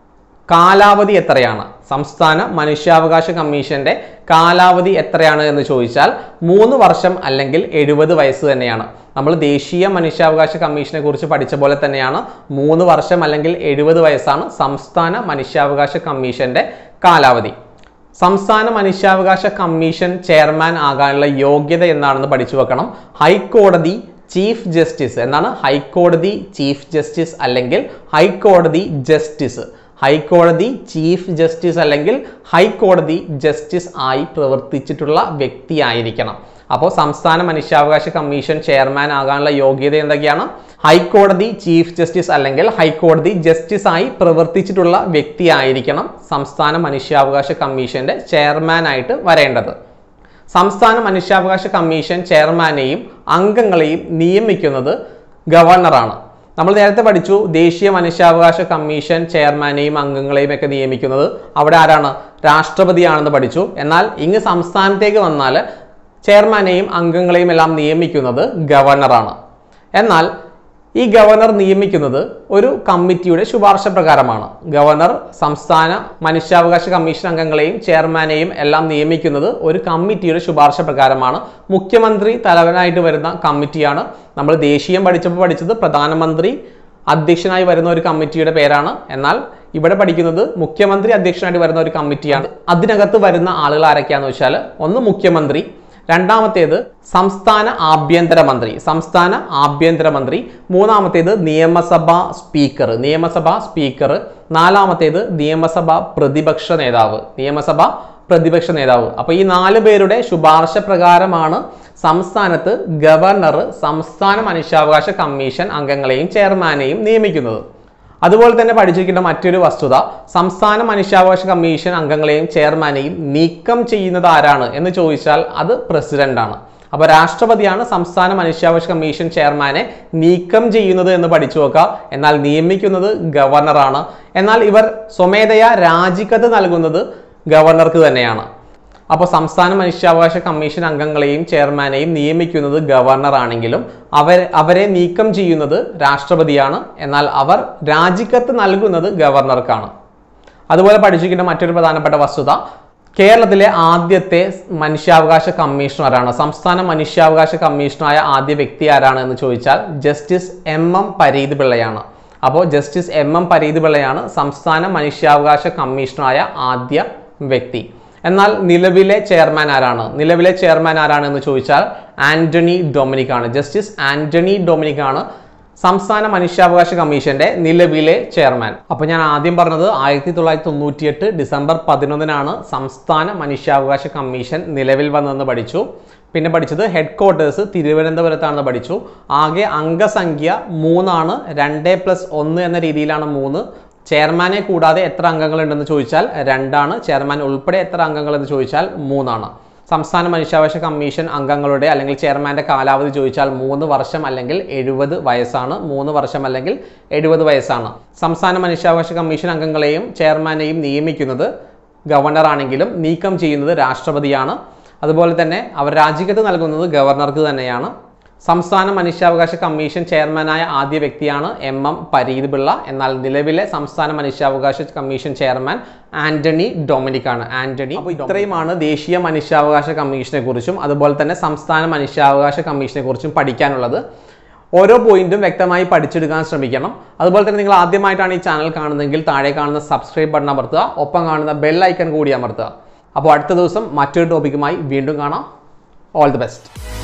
കാലാവധി എത്രയാണ് സംസ്ഥാന മനുഷ്യാവകാശ കമ്മീഷന്റെ കാലാവധി എത്രയാണ് എന്ന് ചോദിച്ചാൽ മൂന്ന് വർഷം അല്ലെങ്കിൽ എഴുപത് വയസ്സ് തന്നെയാണ് നമ്മൾ ദേശീയ മനുഷ്യാവകാശ കമ്മീഷനെ കുറിച്ച് പഠിച്ച പോലെ തന്നെയാണ് മൂന്ന് വർഷം അല്ലെങ്കിൽ എഴുപത് വയസ്സാണ് സംസ്ഥാന മനുഷ്യാവകാശ കമ്മീഷന്റെ കാലാവധി സംസ്ഥാന മനുഷ്യാവകാശ കമ്മീഷൻ ചെയർമാൻ ആകാനുള്ള യോഗ്യത എന്താണെന്ന് പഠിച്ചു വെക്കണം ഹൈക്കോടതി ചീഫ് ജസ്റ്റിസ് എന്നാണ് ഹൈക്കോടതി ചീഫ് ജസ്റ്റിസ് അല്ലെങ്കിൽ ഹൈക്കോടതി ജസ്റ്റിസ് ഹൈക്കോടതി ചീഫ് ജസ്റ്റിസ് അല്ലെങ്കിൽ ഹൈക്കോടതി ജസ്റ്റിസ് ആയി പ്രവർത്തിച്ചിട്ടുള്ള വ്യക്തിയായിരിക്കണം അപ്പോൾ സംസ്ഥാന മനുഷ്യാവകാശ കമ്മീഷൻ ചെയർമാൻ ആകാനുള്ള യോഗ്യത എന്തൊക്കെയാണ് ഹൈക്കോടതി ചീഫ് ജസ്റ്റിസ് അല്ലെങ്കിൽ ഹൈക്കോടതി ജസ്റ്റിസ് ആയി പ്രവർത്തിച്ചിട്ടുള്ള വ്യക്തിയായിരിക്കണം സംസ്ഥാന മനുഷ്യാവകാശ കമ്മീഷന്റെ ചെയർമാൻ ആയിട്ട് വരേണ്ടത് സംസ്ഥാന മനുഷ്യാവകാശ കമ്മീഷൻ ചെയർമാനെയും അംഗങ്ങളെയും നിയമിക്കുന്നത് ഗവർണറാണ് നമ്മൾ നേരത്തെ പഠിച്ചു ദേശീയ മനുഷ്യാവകാശ കമ്മീഷൻ ചെയർമാനെയും അംഗങ്ങളെയും ഒക്കെ നിയമിക്കുന്നത് അവിടെ ആരാണ് രാഷ്ട്രപതിയാണെന്ന് പഠിച്ചു എന്നാൽ ഇങ്ങ് സംസ്ഥാനത്തേക്ക് വന്നാൽ ചെയർമാനെയും അംഗങ്ങളെയും എല്ലാം നിയമിക്കുന്നത് ഗവർണറാണ് എന്നാൽ ഈ ഗവർണർ നിയമിക്കുന്നത് ഒരു കമ്മിറ്റിയുടെ ശുപാർശ പ്രകാരമാണ് ഗവർണർ സംസ്ഥാന മനുഷ്യാവകാശ കമ്മീഷൻ അംഗങ്ങളെയും ചെയർമാനെയും എല്ലാം നിയമിക്കുന്നത് ഒരു കമ്മിറ്റിയുടെ ശുപാർശ പ്രകാരമാണ് മുഖ്യമന്ത്രി തലവനായിട്ട് വരുന്ന കമ്മിറ്റിയാണ് നമ്മൾ ദേശീയം പഠിച്ചപ്പോൾ പഠിച്ചത് പ്രധാനമന്ത്രി അധ്യക്ഷനായി വരുന്ന ഒരു കമ്മിറ്റിയുടെ പേരാണ് എന്നാൽ ഇവിടെ പഠിക്കുന്നത് മുഖ്യമന്ത്രി അധ്യക്ഷനായിട്ട് വരുന്ന ഒരു കമ്മിറ്റിയാണ് അതിനകത്ത് വരുന്ന ആളുകൾ ആരൊക്കെയാന്ന് വെച്ചാൽ ഒന്ന് മുഖ്യമന്ത്രി രണ്ടാമത്തേത് സംസ്ഥാന ആഭ്യന്തരമന്ത്രി സംസ്ഥാന ആഭ്യന്തരമന്ത്രി മൂന്നാമത്തേത് നിയമസഭാ സ്പീക്കർ നിയമസഭാ സ്പീക്കർ നാലാമത്തേത് നിയമസഭാ പ്രതിപക്ഷ നേതാവ് നിയമസഭ പ്രതിപക്ഷ നേതാവ് അപ്പൊ ഈ നാല് പേരുടെ ശുപാർശ പ്രകാരമാണ് സംസ്ഥാനത്ത് ഗവർണർ സംസ്ഥാന മനുഷ്യാവകാശ കമ്മീഷൻ അംഗങ്ങളെയും ചെയർമാനെയും നിയമിക്കുന്നത് അതുപോലെ തന്നെ പഠിച്ചിരിക്കേണ്ട മറ്റൊരു വസ്തുത സംസ്ഥാന മനുഷ്യാവകാശ കമ്മീഷൻ അംഗങ്ങളെയും ചെയർമാനെയും നീക്കം ചെയ്യുന്നത് ആരാണ് എന്ന് ചോദിച്ചാൽ അത് പ്രസിഡന്റ് ആണ് അപ്പൊ രാഷ്ട്രപതിയാണ് സംസ്ഥാന മനുഷ്യാവകാശ കമ്മീഷൻ ചെയർമാനെ നീക്കം ചെയ്യുന്നത് എന്ന് പഠിച്ചു നോക്കുക എന്നാൽ നിയമിക്കുന്നത് ഗവർണറാണ് എന്നാൽ ഇവർ സ്വമേധയാ രാജിക്കത്ത് നൽകുന്നത് ഗവർണർക്ക് തന്നെയാണ് അപ്പോൾ സംസ്ഥാന മനുഷ്യാവകാശ കമ്മീഷൻ അംഗങ്ങളെയും ചെയർമാനെയും നിയമിക്കുന്നത് ഗവർണർ ആണെങ്കിലും അവർ അവരെ നീക്കം ചെയ്യുന്നത് രാഷ്ട്രപതിയാണ് എന്നാൽ അവർ രാജിക്കത്ത് നൽകുന്നത് ഗവർണർക്കാണ് അതുപോലെ പഠിച്ചിരിക്കുന്ന മറ്റൊരു പ്രധാനപ്പെട്ട വസ്തുത കേരളത്തിലെ ആദ്യത്തെ മനുഷ്യാവകാശ കമ്മീഷണറാണ് സംസ്ഥാന മനുഷ്യാവകാശ കമ്മീഷണറായ ആദ്യ വ്യക്തി ആരാണ് എന്ന് ചോദിച്ചാൽ ജസ്റ്റിസ് എം എം പരീത് പിള്ളയാണ് അപ്പോൾ ജസ്റ്റിസ് എം എം പരീത് പിള്ളയാണ് സംസ്ഥാന മനുഷ്യാവകാശ കമ്മീഷണറായ ആദ്യ വ്യക്തി എന്നാൽ നിലവിലെ ചെയർമാൻ ആരാണ് നിലവിലെ ചെയർമാൻ ആരാണ് എന്ന് ചോദിച്ചാൽ ആന്റണി ഡൊമിനിക് ആണ് ജസ്റ്റിസ് ആന്റണി ഡൊമിനിക് ആണ് സംസ്ഥാന മനുഷ്യാവകാശ കമ്മീഷന്റെ നിലവിലെ ചെയർമാൻ അപ്പൊ ഞാൻ ആദ്യം പറഞ്ഞത് ആയിരത്തി തൊള്ളായിരത്തി തൊണ്ണൂറ്റിയെട്ട് ഡിസംബർ പതിനൊന്നിനാണ് സംസ്ഥാന മനുഷ്യാവകാശ കമ്മീഷൻ നിലവിൽ വന്നതെന്ന് പഠിച്ചു പിന്നെ പഠിച്ചത് ഹെഡ് ക്വാർട്ടേഴ്സ് തിരുവനന്തപുരത്താണെന്ന് പഠിച്ചു ആകെ അംഗസംഖ്യ മൂന്നാണ് രണ്ട് പ്ലസ് ഒന്ന് എന്ന രീതിയിലാണ് മൂന്ന് ചെയർമാനെ കൂടാതെ എത്ര അംഗങ്ങളുണ്ടെന്ന് ചോദിച്ചാൽ രണ്ടാണ് ചെയർമാൻ ഉൾപ്പെടെ എത്ര അംഗങ്ങൾ എന്ന് ചോദിച്ചാൽ മൂന്നാണ് സംസ്ഥാന മനുഷ്യാവകാശ കമ്മീഷൻ അംഗങ്ങളുടെ അല്ലെങ്കിൽ ചെയർമാന്റെ കാലാവധി ചോദിച്ചാൽ മൂന്ന് വർഷം അല്ലെങ്കിൽ എഴുപത് വയസ്സാണ് മൂന്ന് വർഷം അല്ലെങ്കിൽ എഴുപത് വയസ്സാണ് സംസ്ഥാന മനുഷ്യാവകാശ കമ്മീഷൻ അംഗങ്ങളെയും ചെയർമാനെയും നിയമിക്കുന്നത് ഗവർണർ ആണെങ്കിലും നീക്കം ചെയ്യുന്നത് രാഷ്ട്രപതിയാണ് അതുപോലെ തന്നെ അവർ രാജിക്കത്ത് നൽകുന്നത് ഗവർണർക്ക് തന്നെയാണ് സംസ്ഥാന മനുഷ്യാവകാശ കമ്മീഷൻ ചെയർമാനായ ആദ്യ വ്യക്തിയാണ് എം എം പരീത് പിള്ള എന്നാൽ നിലവിലെ സംസ്ഥാന മനുഷ്യാവകാശ കമ്മീഷൻ ചെയർമാൻ ആന്റണി ഡൊമിനിക് ആണ് ആന്റണി അപ്പോൾ ഇത്രയുമാണ് ദേശീയ മനുഷ്യാവകാശ കമ്മീഷനെ കുറിച്ചും അതുപോലെ തന്നെ സംസ്ഥാന മനുഷ്യാവകാശ കമ്മീഷനെ കുറിച്ചും പഠിക്കാനുള്ളത് ഓരോ പോയിന്റും വ്യക്തമായി പഠിച്ചെടുക്കാൻ ശ്രമിക്കണം അതുപോലെ തന്നെ നിങ്ങൾ ആദ്യമായിട്ടാണ് ഈ ചാനൽ കാണുന്നതെങ്കിൽ താഴെ കാണുന്ന സബ്സ്ക്രൈബ് ബട്ടൺ അമർത്തുക ഒപ്പം കാണുന്ന ബെൽ ഐക്കൺ കൂടി അമർത്തുക അപ്പോൾ അടുത്ത ദിവസം മറ്റൊരു ടോപ്പിക്കുമായി വീണ്ടും കാണാം ഓൾ ദി ബെസ്റ്റ്